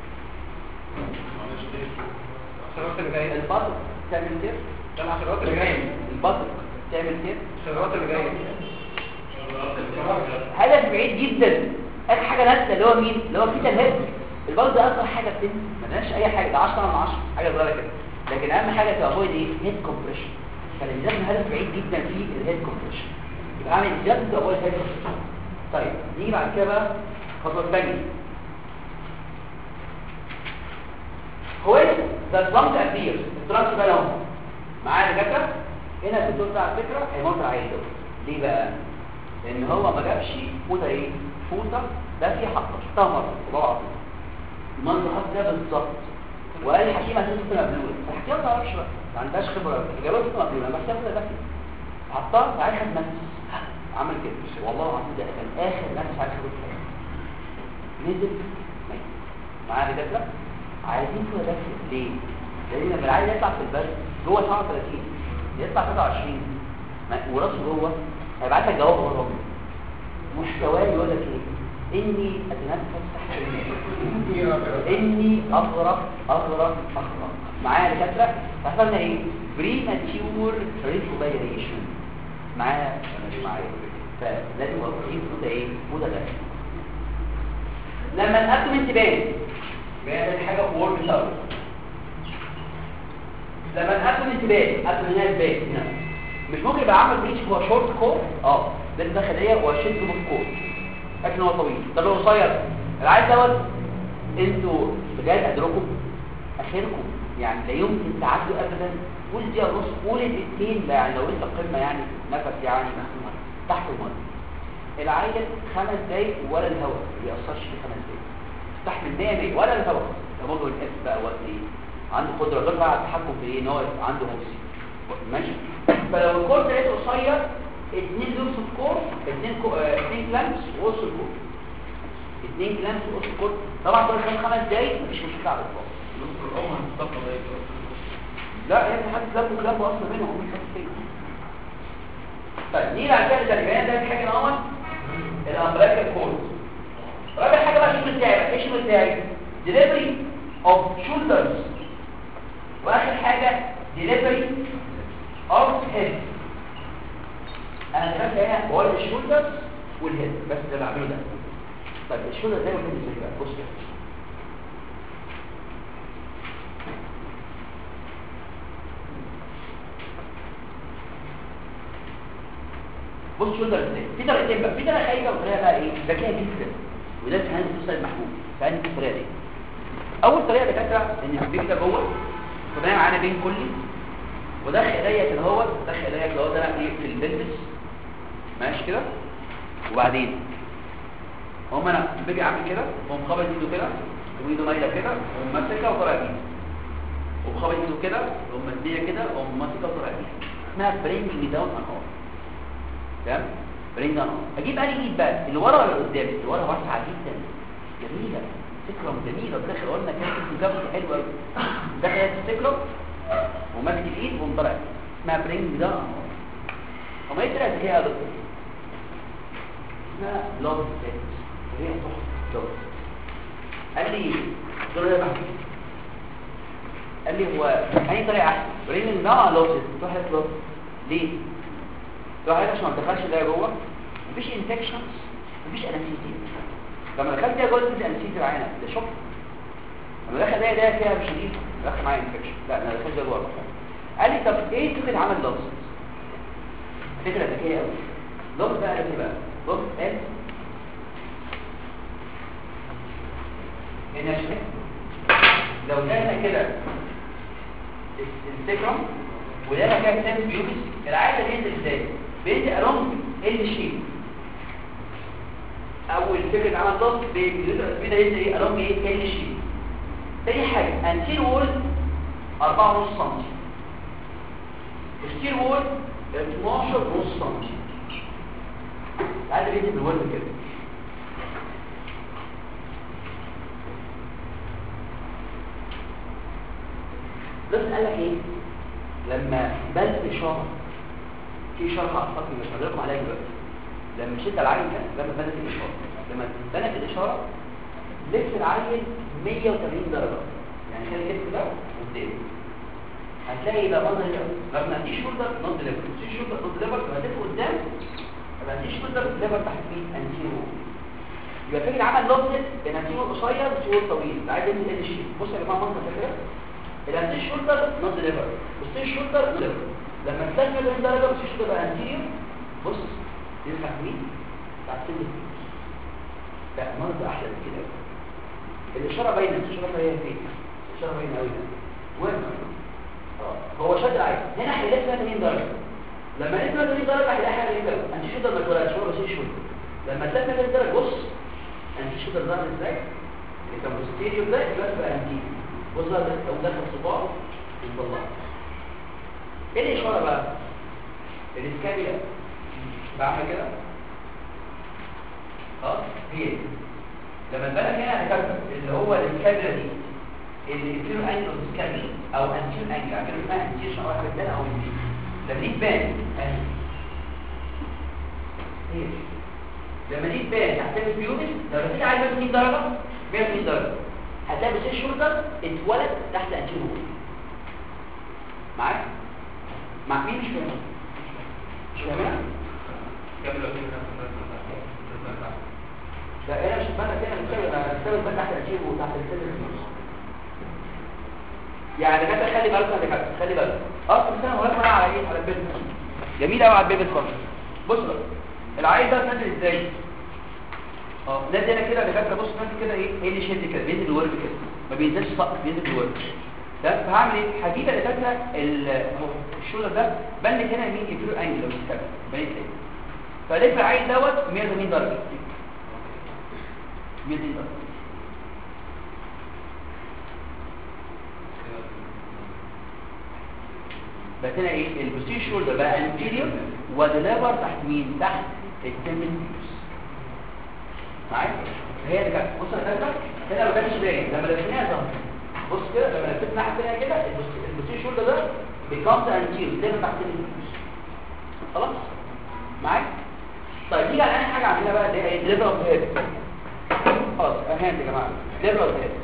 الخيارات اللي جايه الباطن تعمل كده ده الخيارات اللي جايه البطن تعمل كده الخيارات اللي جايه هدف بعيد جدا اخر حاجه نازله اللي هو مين اللي هو فيتا الهيد البلد ده اصلا حاجه بتنزل ما لهاش اي حاجه ده 10 من 10 حاجه صغيره كده لكن اهم حاجه تافويد ايه هيد كومبريشن فالانسان هدف بعيد جدا في الهيد كومبريشن يبقى اعمل انجاز تافويد هيد كومبريشن طيب نيجي بعد كده بقى الخطوه الثانيه هو ايه ده البلانت ابير الترانس بقى اهو معايا دكاتره هنا الدكتور ده على فكره هيموت عيل ده ليه بقى لان هو ما جابش فوطه ايه فوطه ده في حق شفتها مره والله العظيم المنظر حط ده بالظبط وقال لي حكيم هتنسى مبلول الحكيم ما تعرفش بقى ما عندهاش خبره جابها فوطه مبلول انا بحسبها كده بس حطها ساعتها خد نفس عمل كده والله العظيم ده كان اخر نفس على الخبره نزل ميت معايا دكاتره عايزين فوطه دافيه ليه لان لما العيل يطلع في البرد جوه 37 يطلع 23 وراسه جوه هيبعت لك جواب ورا مستواه يقول لك ايه اني اتنفس تحت الماء اني اغرق اغرق اغرق معايا دكاتره فاحنا ايه بريماتيور ريسبيريشن معايا ولا مش معايا فلازم اوريك فوده ايه فوده ده لما الابدومين تبان بيعمل حاجه وورم ساوند لما الابدومين تبان ابدومين تبان هنا مش ممكن يبقى عامل بريتش هو شورت كور اه ده الداخليه هو شد كور لكن هو طويل ده لو قصير العيل دوت انتوا بجد قدركم اخركم يعني لا يمكن تعدوا ابدا قول دي ونص قول الاثنين ده يعني لو انت قمه يعني نفس يعني مهما تحت الميه العيل خمس دقايق ولا الهواء ما بيأثرش في خمس دقايق تستحمل 100 100 ولا الهواء ده برضه الاس بقى وقت ايه عنده قدره غير بقى على التحكم في ايه ان هو عنده هوكسي ماشي فلو الكورس لقيته قصير اتنين لوس الكور اتنين كو... اه اتنين كلامس وقص الكور اتنين كلامس وقص الكور طبعا كل خمس خمس دقايق مفيش مشكله على الاطلاق لا يا ابني حد كلامه كلامه اصلا منهم هم مش طيب نيجي على كده الجريان ده حاجه اهوت الامبريكال كورد رابع حاجه بقى الشغل بتاعي بقى ايه الشغل بتاعي ديليفري اوف شولدرز واخر حاجه ديليفري اوف هيد انا دلوقتي هنا بقول الشولدرز والهيد بس ده بعمله ده طيب الشولدر ده والهيد ازاي بقى بص كده بص شولدر ازاي في طريقتين بقى في طريقه خايبه وطريقه بقى ايه ذكيه جدا وده في هندسه المحبوب في هندسه الطريقه دي اول طريقه دكاتره ان البيبي ده جوه فبنعمل معانا بين كلي ودخل ايديا كده اهوت دخل ايديا كده اهوت انا ايه في البلبس ماشي كده وبعدين هم انا باجي اعمل كده واقوم خابط ايده كده وايده مايله كده واقوم ماسكها وطالع بيها وخابط ايده كده واقوم مديه كده واقوم ماسكها وطالع بيها اسمها برينج داون ان اون تمام برينج داون اجيب انهي ايد بقى اللي ورا ولا اللي قدام اللي ورا واسعه جدا جميله سكرم جميله داخل قلنا كانت الجبل حلو قوي داخل السكرم وماسك الايد وقوم طالع اسمها برينج داون ان اون وما ايه طلعت كده يا دكتور اسمها لوب سيت وهي تحفه لوب قال لي دول يا بحث قال لي هو اي طريقه احسن برين النوع لوسز تروح لوس ليه تروح عشان ما تدخلش ده جوه مفيش انفكشنز مفيش انستيزيا لما دخلت ده جوه دي انستيزيا العينه ده شوك لما دخل ده ده فيها مش شديد دخل معايا انفكشن لا انا دخلت ده جوه قال لي طب ايه فكره عمل لوس فكره ذكيه قوي لوس بقى ايه بقى لوس ال هنا شكل لو جالنا كده السكرم وجالنا كده سام بيوبس العادة بينزل ازاي بينزل الونج ال شيب اول فكرة عمل ضغط بيبدأ ينزل ايه الونج ايه ال شيب تاني حاجة انتير وول 4.5 سم الستير وول 12.5 سم العادة بينزل بالوزن كده بس قال لك ايه لما بلت اشاره في شرح اعتقد مش هقدركم عليها دلوقتي لما شد العين كان لما بلت الاشاره لما بلت الاشاره لف العين 180 درجه يعني خلي اللف ده قدام هتلاقي ده منظر لما ما عنديش شولدر نوت ليفر ما عنديش شولدر نوت ليفر لما تلف قدام ما عنديش شولدر ليفر تحت مين انتيرو يبقى فكره عمل لوبسيت بين انتيرو قصير وشول طويل عايز يعمل ال شيب بص يا جماعه منظر كده الانتي شولدر نوت ليفر والسي شولدر ليفر لما تسمي بين درجه والسي شولدر بقى انتيريور بص ينفع مين تحت سن لا منظر احلى من كده الاشاره باينه الاشاره هي فين الاشاره باينه قوي وين اه هو شد العين هنا هيلاقي 80 درجه لما لقيت 80 درجه هيلاقي حاجه غريبه انتي شولدر ما اتولدش هو سي شولدر لما تلاقي 80 درجه بص انتي شولدر ظهر ازاي اللي كان بوستيريور ده دلوقتي بقى انتيريور وصل لو دخل صباعه يطلع ايه الاشاره بقى الاسكابيلا بعمل كده اه هي دي. لما البلد هنا هكذا اللي هو الاسكابيلا دي اللي يصير انجل اسكابيلا او انتير انجل عشان اسمها انتير شعار بدل او انتير لما دي تبان اهي هي دي. لما دي تبان تحت البيوبس لو رسيت على 180 درجه 180 درجه هتلاقي بس الشولدر اتولد تحت انتيرو معاك مع مين مش فاهم مش فاهمها لا انا مش فاهمها كده بسبب بسبب بس تحت انتيرو وتحت السيلر يعني كده خلي بالك يا كده خلي بالك اصل سنه ولا بقى على ايه على البيت جميل قوي على البيت خالص بص بقى العيل ده نازل ازاي اه نازل هنا كده لغايه بص نازل كده ايه ايه اللي شد كده بينزل الورد كده ما بينزلش سقف بينزل الورد ده فهعمل ايه هجيب اللي فاكره الشولدر ده بان لك هنا يمين يفرق انجل لو كده بانت ايه فلف العين دوت 180 درجه 180 درجه بس هنا ايه البوستير شولدر بقى انتيريور والليفر تحت مين تحت التمن معايا هي اللي كانت بص انا كده هنا ما كانش باين لما لفيناها ظهر بص كده لما لفيت ناحيه ثانيه كده البوستير شولدر ده بيكمز انتيريور ده تحت الفلوس خلاص معايا طيب نيجي على اخر حاجه عندنا بقى اللي هي الليفر اوف هيد خلاص اهان يا جماعه ليفر اوف هيد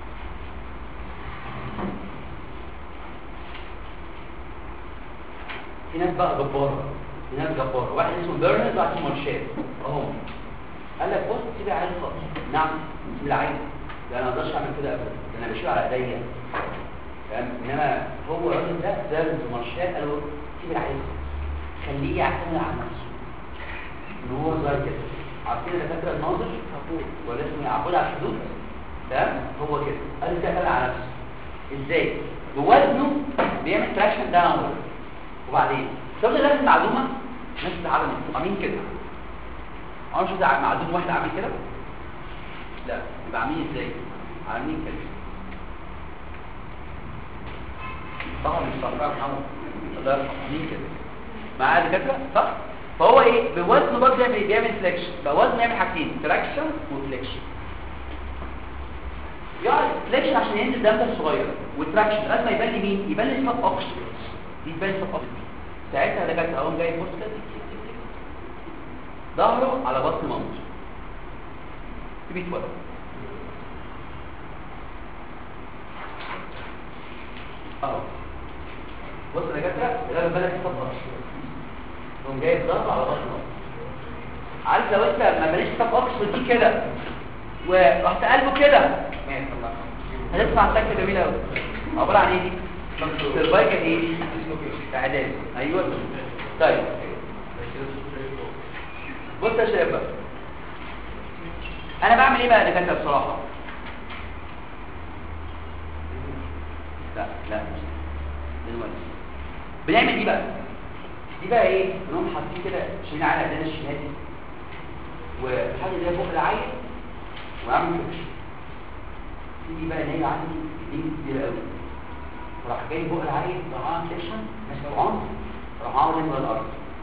في ناس بقى جبارة في ناس جبارة واحد اسمه بيرنز واحد اسمه مارشال اهو قال لك بص سيب العين خالص نعم سيب العين ده انا ما اقدرش اعمل كده ابدا ده انا بشيل على ايديا فاهم انما هو الراجل ده بيرنز ومارشال قالوا سيب العين خليه يعتمد على نفسه ان هو صغير كده عارفين الدكاتره الناظر ولا اسمه عبود على الحدود تمام هو كده قال لي ده على نفسه ازاي بوزنه بيعمل تراكشن داونورد وبعدين شفت الناس المعدومه الناس اللي عامله عاملين كده عمرك شفت معدوم واحد عامل كده لا يبقى عاملين ازاي عاملين كده طبعا مش صح محمد ده عاملين كده معايا دكاتره صح فهو ايه بوزنه برضه بيعمل بيعمل فليكشن بوزنه يعمل حاجتين تراكشن وفليكشن يعني فليكشن عشان ينزل دم الصغير والتراكشن لازم ما يبان لي مين يبان لي سب اوكسجين دي تبان سب اوكسجين ساعتها ده جت اقوم جاي بص كده ظهره على بطن مامته بيتولد اهو بص يا دكاتره ده بالك سب اوكسجين تقوم جاي ظهره على بطن مامته عارف لو انت ما بلاش سب اوكسجين دي كده ورحت قلبه كده هتسمع سكه جميله قوي عباره عن ايه دي سيرفايكال ايه اعداد ايوه طيب بص يا شباب بقى انا بعمل ايه بقى يا دكاتره بصراحه لا لا مش دلوقتي بنعمل ايه بقى دي بقى ايه بنقوم حاطين كده شيلين على ايدينا الشمال دي وحاجه زي فوق العين وعامل فيكشن تيجي بقى نايم عندي دي كتير قوي راح جاي فوق العين راح عامل فيكشن ماشي عنف راح عامل من الارض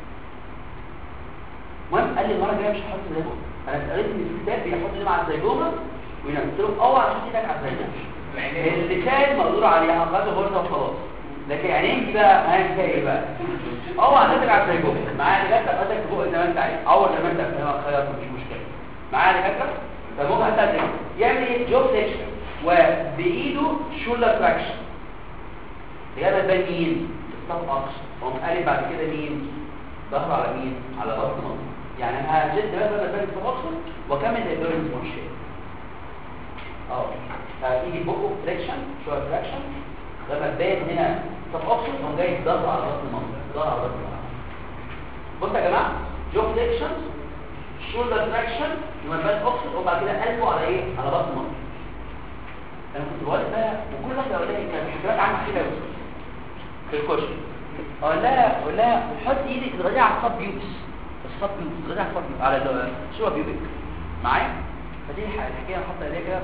المهم قال لي المره الجايه مش هحط زي فوق انا اتقالت ان الكتاب بيحط لي مع الزيجومه وينام قلت له اوعى تحط ايدك على الزيجومه اللسان مقدور عليها خده غرزه وخلاص لكن عينين دي بقى هاي فيها ايه بقى اوعى تحط على الزيجومه معايا دكاتره قدك فوق زي ما انت عايز اول زي ما انت فاهم خيار مفيش مشكله معايا دكاتره فممكن هتعمل يعمل ايه جو فليكشن وبايده شولدر تراكشن يعمل بقى مين ستوب اكشن قوم قالب بعد كده مين ظهر على مين على بطن مصر يعني انا هجد بقى بدل بالي ستوب اكشن واكمل البيرنس مونشين اه فيجي بقه فليكشن شويه تراكشن لما تبان هنا ستوب اكشن قوم جاي ظهر على بطن مصر ظهر على بطن مصر بصوا يا جماعه جو فليكشن شولدر تراكشن لما تبان اوكسجين وبعد كده قلبه على ايه على بطن مصر انا كنت بقول بقى وكل واحده اقول لها كانت حاجات عامه كده في الكشك اقول لها اقول لها حط ايدك تغذيها على الصب بيوبس الصب بيوبس تغذيها على الصب بيوبس على شو بيوبك معايا فدي الحكايه انا حاطه ايديها كده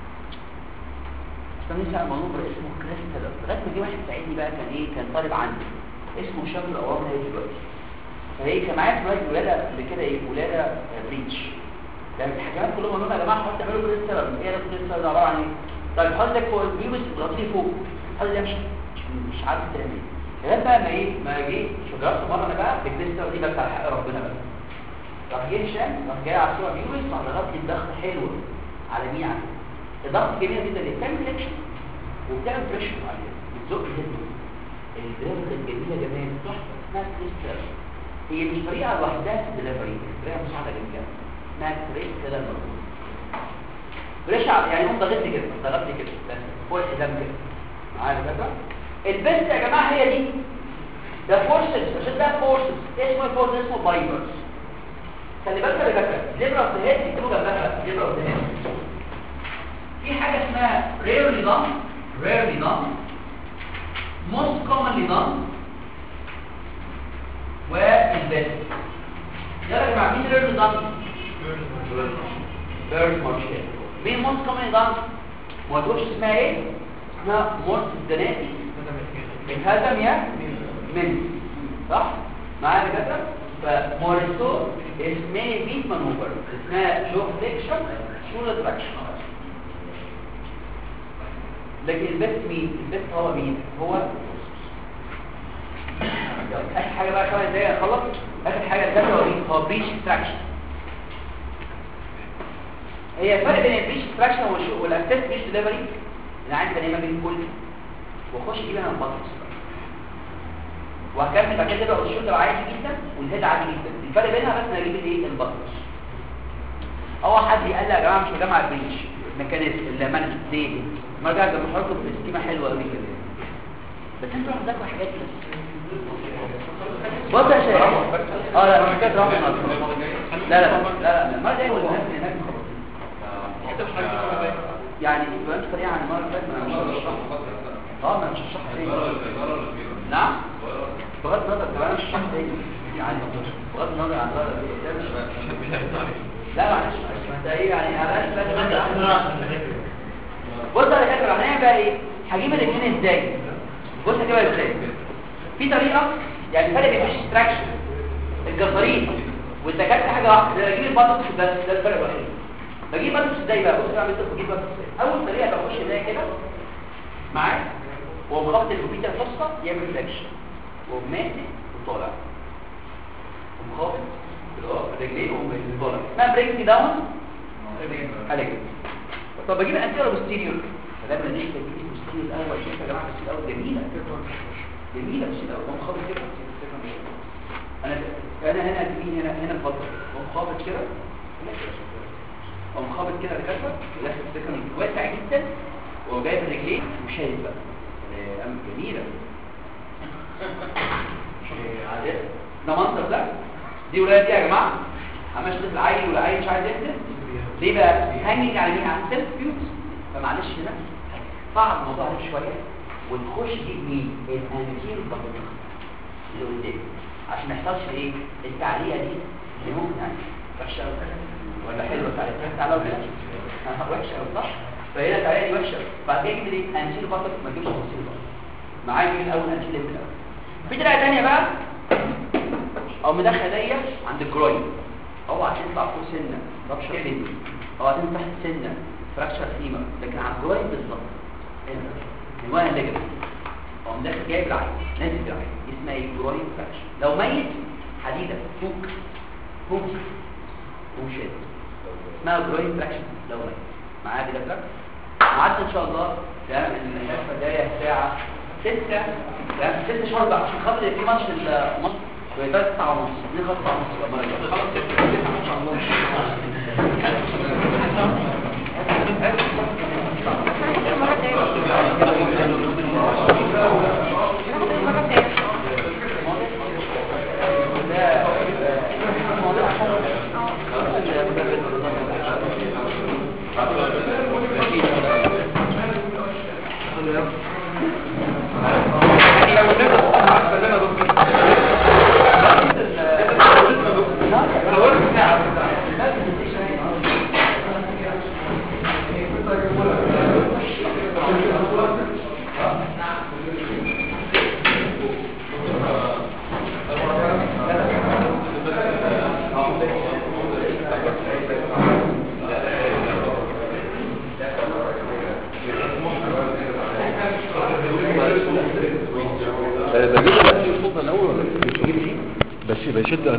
استنى اسمع الموضوع اسمه كريستال لغايه ما جه واحد ساعدني بقى كان ايه كان طالب عندي اسمه شكل الاورام هي دلوقتي فهي كان معايا في ولاده ولاده قبل كده ايه ولاده بريتش يعني الحكايات كلهم قالوا يا جماعه حط تعملوا كريستال ايه ده كريستال ده عباره عن ايه طيب حط لك فوق البيوبس تغطيه فوق حط ده مش مش عارف تعمل ايه لغايه بقى ما ايه ما جه شجرته مره انا بقى بالكريستال دي بقى بتاع حق ربنا بقى راح جه هشام راح جاي على الصوره بيوبس راح ضغط لي الضغط حلو على مين على الضغط جميل جدا اللي بتعمل فليكشن وبتعمل بريشر عليه بتزق الهدم الجرافه كانت جميله جمال تحفه اسمها كريستال هي مش طريقه لوحدها في الدليفري طريقه مساعده جميله اسمها كريستال المربوط بريشر يعني هم ضغطني كده ضغطني كده بس فوق الحزام كده معايا كده البنت يا جماعه هي دي ده فورسز عشان ده فورسز اسمه فورس اسمه فايبرز خلي بالك يا دكاتره ليبرا اوف يكتبوا جنبها ليبرا اوف في حاجه اسمها rarely done rarely done most commonly done والبست يلا يا جماعه مين rarely done بيرد مارشال مين most commonly done ما تقولش اسمها ايه اسمها مورس الزناتي الهدم يا من صح معايا كده فمورستو اسمها بيت مانوفر اسمها جو فليكشن شول تراكشن لكن البست مين البست هو مين هو اخر حاجه بقى خمس دقايق اخلص اخر حاجه الداتا هو مين هو بريش تراكشن هي الفرق بين البريش تراكشن والاكسس بريش ديليفري انا عندي بنام بين كل واخش اجيب انا البطن وهكمل بعد كده بقى الشولدر عادي جدا والهيد عادي جدا الفرق بينها بس انا اجيب الايه البطن اول حد قال لي يا جماعه مش مجمع البريش ميكانيزم اللي منع زي دي ما جاي لما حطه في سكيمه حلوه قوي كده بس انتوا عندكم حاجات كده بص يا شباب اه لا مش كده راح لا لا لا لا ما جاي ولا هناك يعني انتوا انتوا سريع عن المره اللي فاتت ما انا مش اه ما انا مش هشرح تاني نعم بغض النظر طب انا مش هشرح تاني يعني بغض النظر عن الغرض ده مش لا معلش معلش ده ايه يعني على الاقل بص يا دكاتره هنعمل بقى ايه هجيب الاثنين ازاي بص هجيبها ازاي في طريقه يعني فرق بين التراكشن الجزارين والدكاتره حاجه واحده ده بجيب البطاطس بس ده الفرق الوحيد بجيب بطاطس ازاي بقى بص بعمل بجيب بطاطس ازاي اول طريقه بخش زي كده معاك ومخبط الكمبيوتر فصه يعمل فليكشن وماسك وطالع ومخبط الرجلين وطالع اسمها بريك داون عليك طب بجيب الانتيرو بوستيريور فلما نيجي نجيب البوستيريور الاول شوف يا جماعه البوستيريور الاول جميله جميله البوستيريور الاول مخبط كده انا انا هنا مين هنا هنا الفضل ومخابط كده ومخابط كده الكفه لاخد السكن واسع جدا وجايب الرجلين وشايل بقى ام جميله ده منظر ده دي ولاد دي يا جماعه عمال شدت العين والعين مش عايز ينزل ليه بقى هانجنج على مين على السيلف فيوز فمعلش هنا صعب الموضوع عليك شويه وتخش تجيب مين الانتير بطل اللي قدام عشان ما يحصلش ايه التعليقه دي اللي ممكن يعني وحشه قوي ولا حلوه التعليقه تعالى ولا وحشه قوي صح فهي التعليقه دي وحشه بعد كده تجيب ايه انتير بطل ما تجيبش تفاصيل بقى معايا مين الاول انتير من الاول في طريقه ثانيه بقى او مدخل دي عند الجروين اوعى تطلع فوق سنه رابشر فين اوعى تنزل تحت سنه فراكشر فيما لكن على الجروين بالظبط هنا الوان اللي جنب او مدخل جايب العين نازل العين اسمها ايه جروين فراكشر لو ميت حديده فوق فوق وشد اسمها جروين فراكشن لو ميت معايا كده فراكشر قعدت ان شاء الله ده الحصه الجايه الساعه 6 تمام 6 شهر بقى عشان خاطر في ماتش مصر ويبقى 9 ونص نخلص 9 ونص بقى المره الجايه خلاص 6 ان شاء الله بجيب الأكل الصوت الأول ولا بجيب بشد